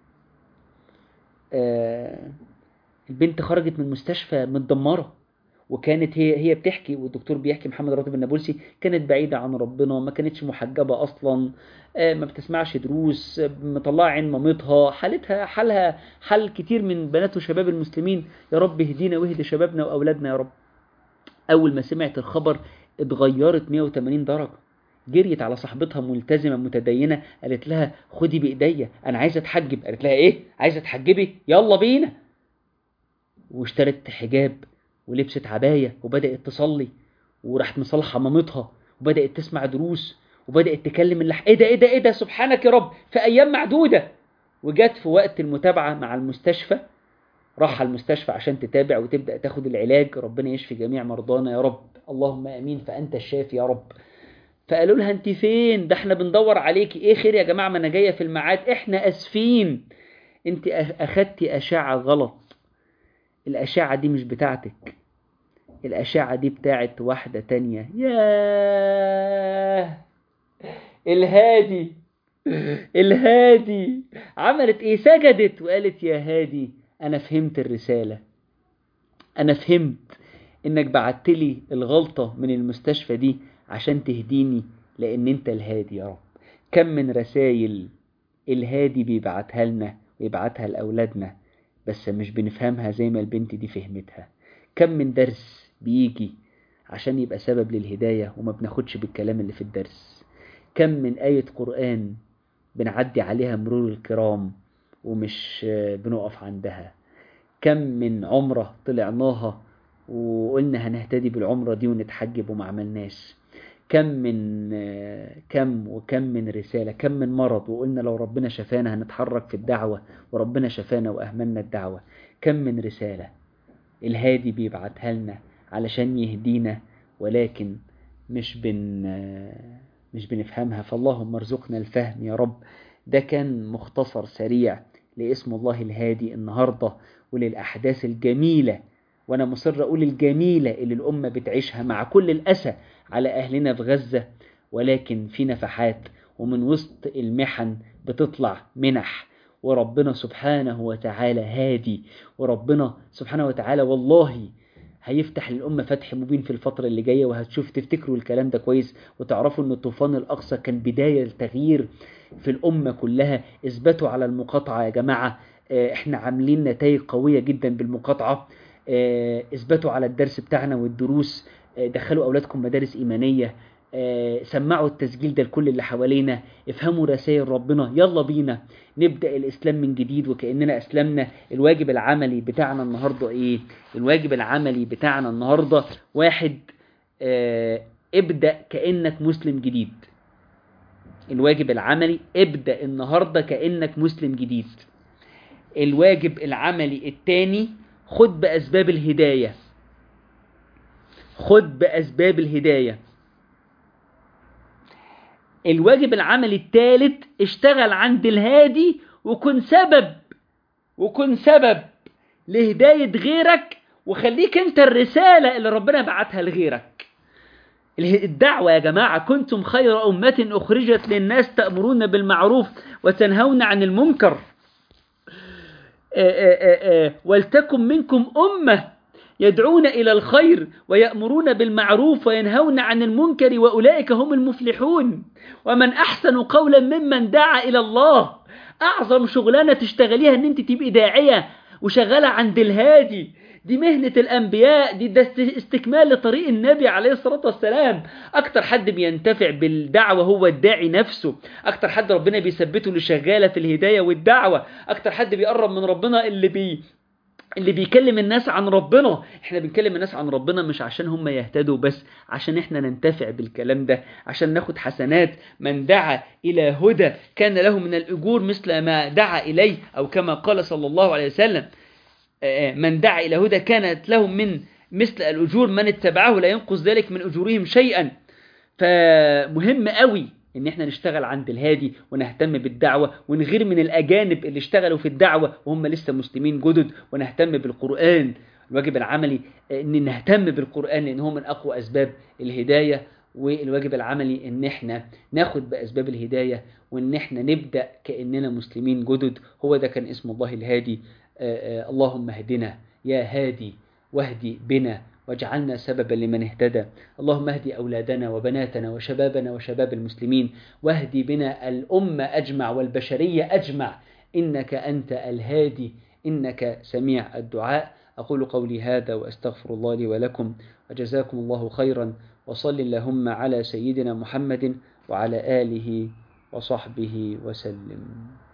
آه، البنت خرجت من المستشفى متدمرة وكانت هي هي بتحكي والدكتور بيحكي محمد راتب النابلسي كانت بعيدة عن ربنا ما كانتش محجبة أصلا آه، ما بتسمعش دروس آه، مطلعة عين مامتها حالتها حالها حال كتير من بنات وشباب المسلمين يا رب اهدينا واهدي شبابنا وأولادنا يا رب أول ما سمعت الخبر اتغيرت 180 درجة جريت على صاحبتها ملتزمة متدينة قالت لها خدي بإيديا أنا عايزة أتحجب قالت لها إيه عايزة تحجبي يلا بينا واشترت حجاب ولبست عباية وبدأت تصلي وراحت مصالحة مامتها وبدأت تسمع دروس وبدأت تكلم اللح ايه ده ايه ده ايه ده سبحانك يا رب في ايام معدودة وجت في وقت المتابعة مع المستشفى راح على المستشفى عشان تتابع وتبدأ تاخد العلاج ربنا يشفي جميع مرضانا يا رب اللهم امين فانت الشافي يا رب فقالوا لها انت فين ده احنا بندور عليكي ايه خير يا جماعة ما انا جاية في الميعاد احنا اسفين انت أخ- اخدتي اشعة غلط الاشعة دي مش بتاعتك الاشعة دي بتاعت واحدة تانية ياه الهادي الهادي عملت ايه سجدت وقالت يا هادي انا فهمت الرسالة انا فهمت انك بعتلي الغلطة من المستشفى دي عشان تهديني لان انت الهادي يا رب كم من رسائل الهادي بيبعتها لنا ويبعتها لأولادنا بس مش بنفهمها زي ما البنت دي فهمتها كم من درس بيجي عشان يبقى سبب للهداية وما بناخدش بالكلام اللي في الدرس كم من آية قرآن بنعدي عليها مرور الكرام ومش آه، بنقف عندها كم من عمرة طلعناها وقلنا هنهتدي بالعمرة دي ونتحجب وما عملناش كم من كم وكم من رسالة كم من مرض وقلنا لو ربنا شفانا هنتحرك في الدعوة وربنا شفانا وأهملنا الدعوة كم من رسالة الهادي بيبعتها لنا علشان يهدينا ولكن مش بن مش بنفهمها فاللهم ارزقنا الفهم يا رب ده كان مختصر سريع لاسم الله الهادي النهاردة وللأحداث الجميلة وأنا مصر أقول الجميلة اللي الأمة بتعيشها مع كل الأسى على أهلنا في غزة ولكن في نفحات ومن وسط المحن بتطلع منح وربنا سبحانه وتعالى هادي وربنا سبحانه وتعالى والله هيفتح للأمة فتح مبين في الفترة اللي جاية وهتشوف تفتكروا الكلام ده كويس وتعرفوا أن طوفان الأقصى كان بداية لتغيير في الأمة كلها اثبتوا على المقاطعة يا جماعة احنا عاملين نتائج قوية جدا بالمقاطعة اثبتوا على الدرس بتاعنا والدروس دخلوا أولادكم مدارس إيمانية سمعوا التسجيل ده لكل اللي حوالينا افهموا رسائل ربنا يلا بينا نبدأ الإسلام من جديد وكأننا أسلمنا الواجب العملي بتاعنا النهاردة إيه الواجب العملي بتاعنا النهاردة واحد اه ابدأ كأنك مسلم جديد الواجب العملي ابدأ النهاردة كأنك مسلم جديد الواجب العملي التاني خد بأسباب الهداية خد بأسباب الهداية الواجب العملي الثالث اشتغل عند الهادي وكن سبب وكن سبب لهداية غيرك وخليك انت الرسالة اللي ربنا بعتها لغيرك الدعوة يا جماعة كنتم خير أمة أخرجت للناس تأمرون بالمعروف وتنهون عن المنكر آآ آآ ولتكن منكم أمة يدعون إلى الخير ويأمرون بالمعروف وينهون عن المنكر وأولئك هم المفلحون ومن أحسن قولا ممن دعا إلى الله أعظم شغلانة تشتغليها أن أنت تبقي داعية وشغالة عند الهادي دي مهنة الأنبياء دي ده استكمال لطريق النبي عليه الصلاة والسلام أكتر حد بينتفع بالدعوة هو الداعي نفسه أكتر حد ربنا بيثبته لشغالة في الهداية والدعوة أكتر حد بيقرب من ربنا اللي بي اللي بيكلم الناس عن ربنا احنا بنكلم الناس عن ربنا مش عشان هم يهتدوا بس عشان احنا ننتفع بالكلام ده عشان ناخد حسنات من دعا الى هدى كان له من الاجور مثل ما دعا اليه او كما قال صلى الله عليه وسلم من دعا الى هدى كانت له من مثل الاجور من اتبعه لا ينقص ذلك من اجورهم شيئا فمهم قوي ان احنا نشتغل عند الهادي ونهتم بالدعوة ونغير من الاجانب اللي اشتغلوا في الدعوة وهم لسه مسلمين جدد ونهتم بالقرآن الواجب العملي ان نهتم بالقرآن لان هو من اقوى اسباب الهداية والواجب العملي ان احنا ناخد باسباب الهداية وان احنا نبدأ كأننا مسلمين جدد هو ده كان اسم الله الهادي آآ آآ اللهم اهدنا يا هادي واهدي بنا واجعلنا سببا لمن اهتدى اللهم اهدي أولادنا وبناتنا وشبابنا وشباب المسلمين واهدي بنا الأمة أجمع والبشرية أجمع إنك أنت الهادي إنك سميع الدعاء أقول قولي هذا وأستغفر الله لي ولكم وجزاكم الله خيرا وصل اللهم على سيدنا محمد وعلى آله وصحبه وسلم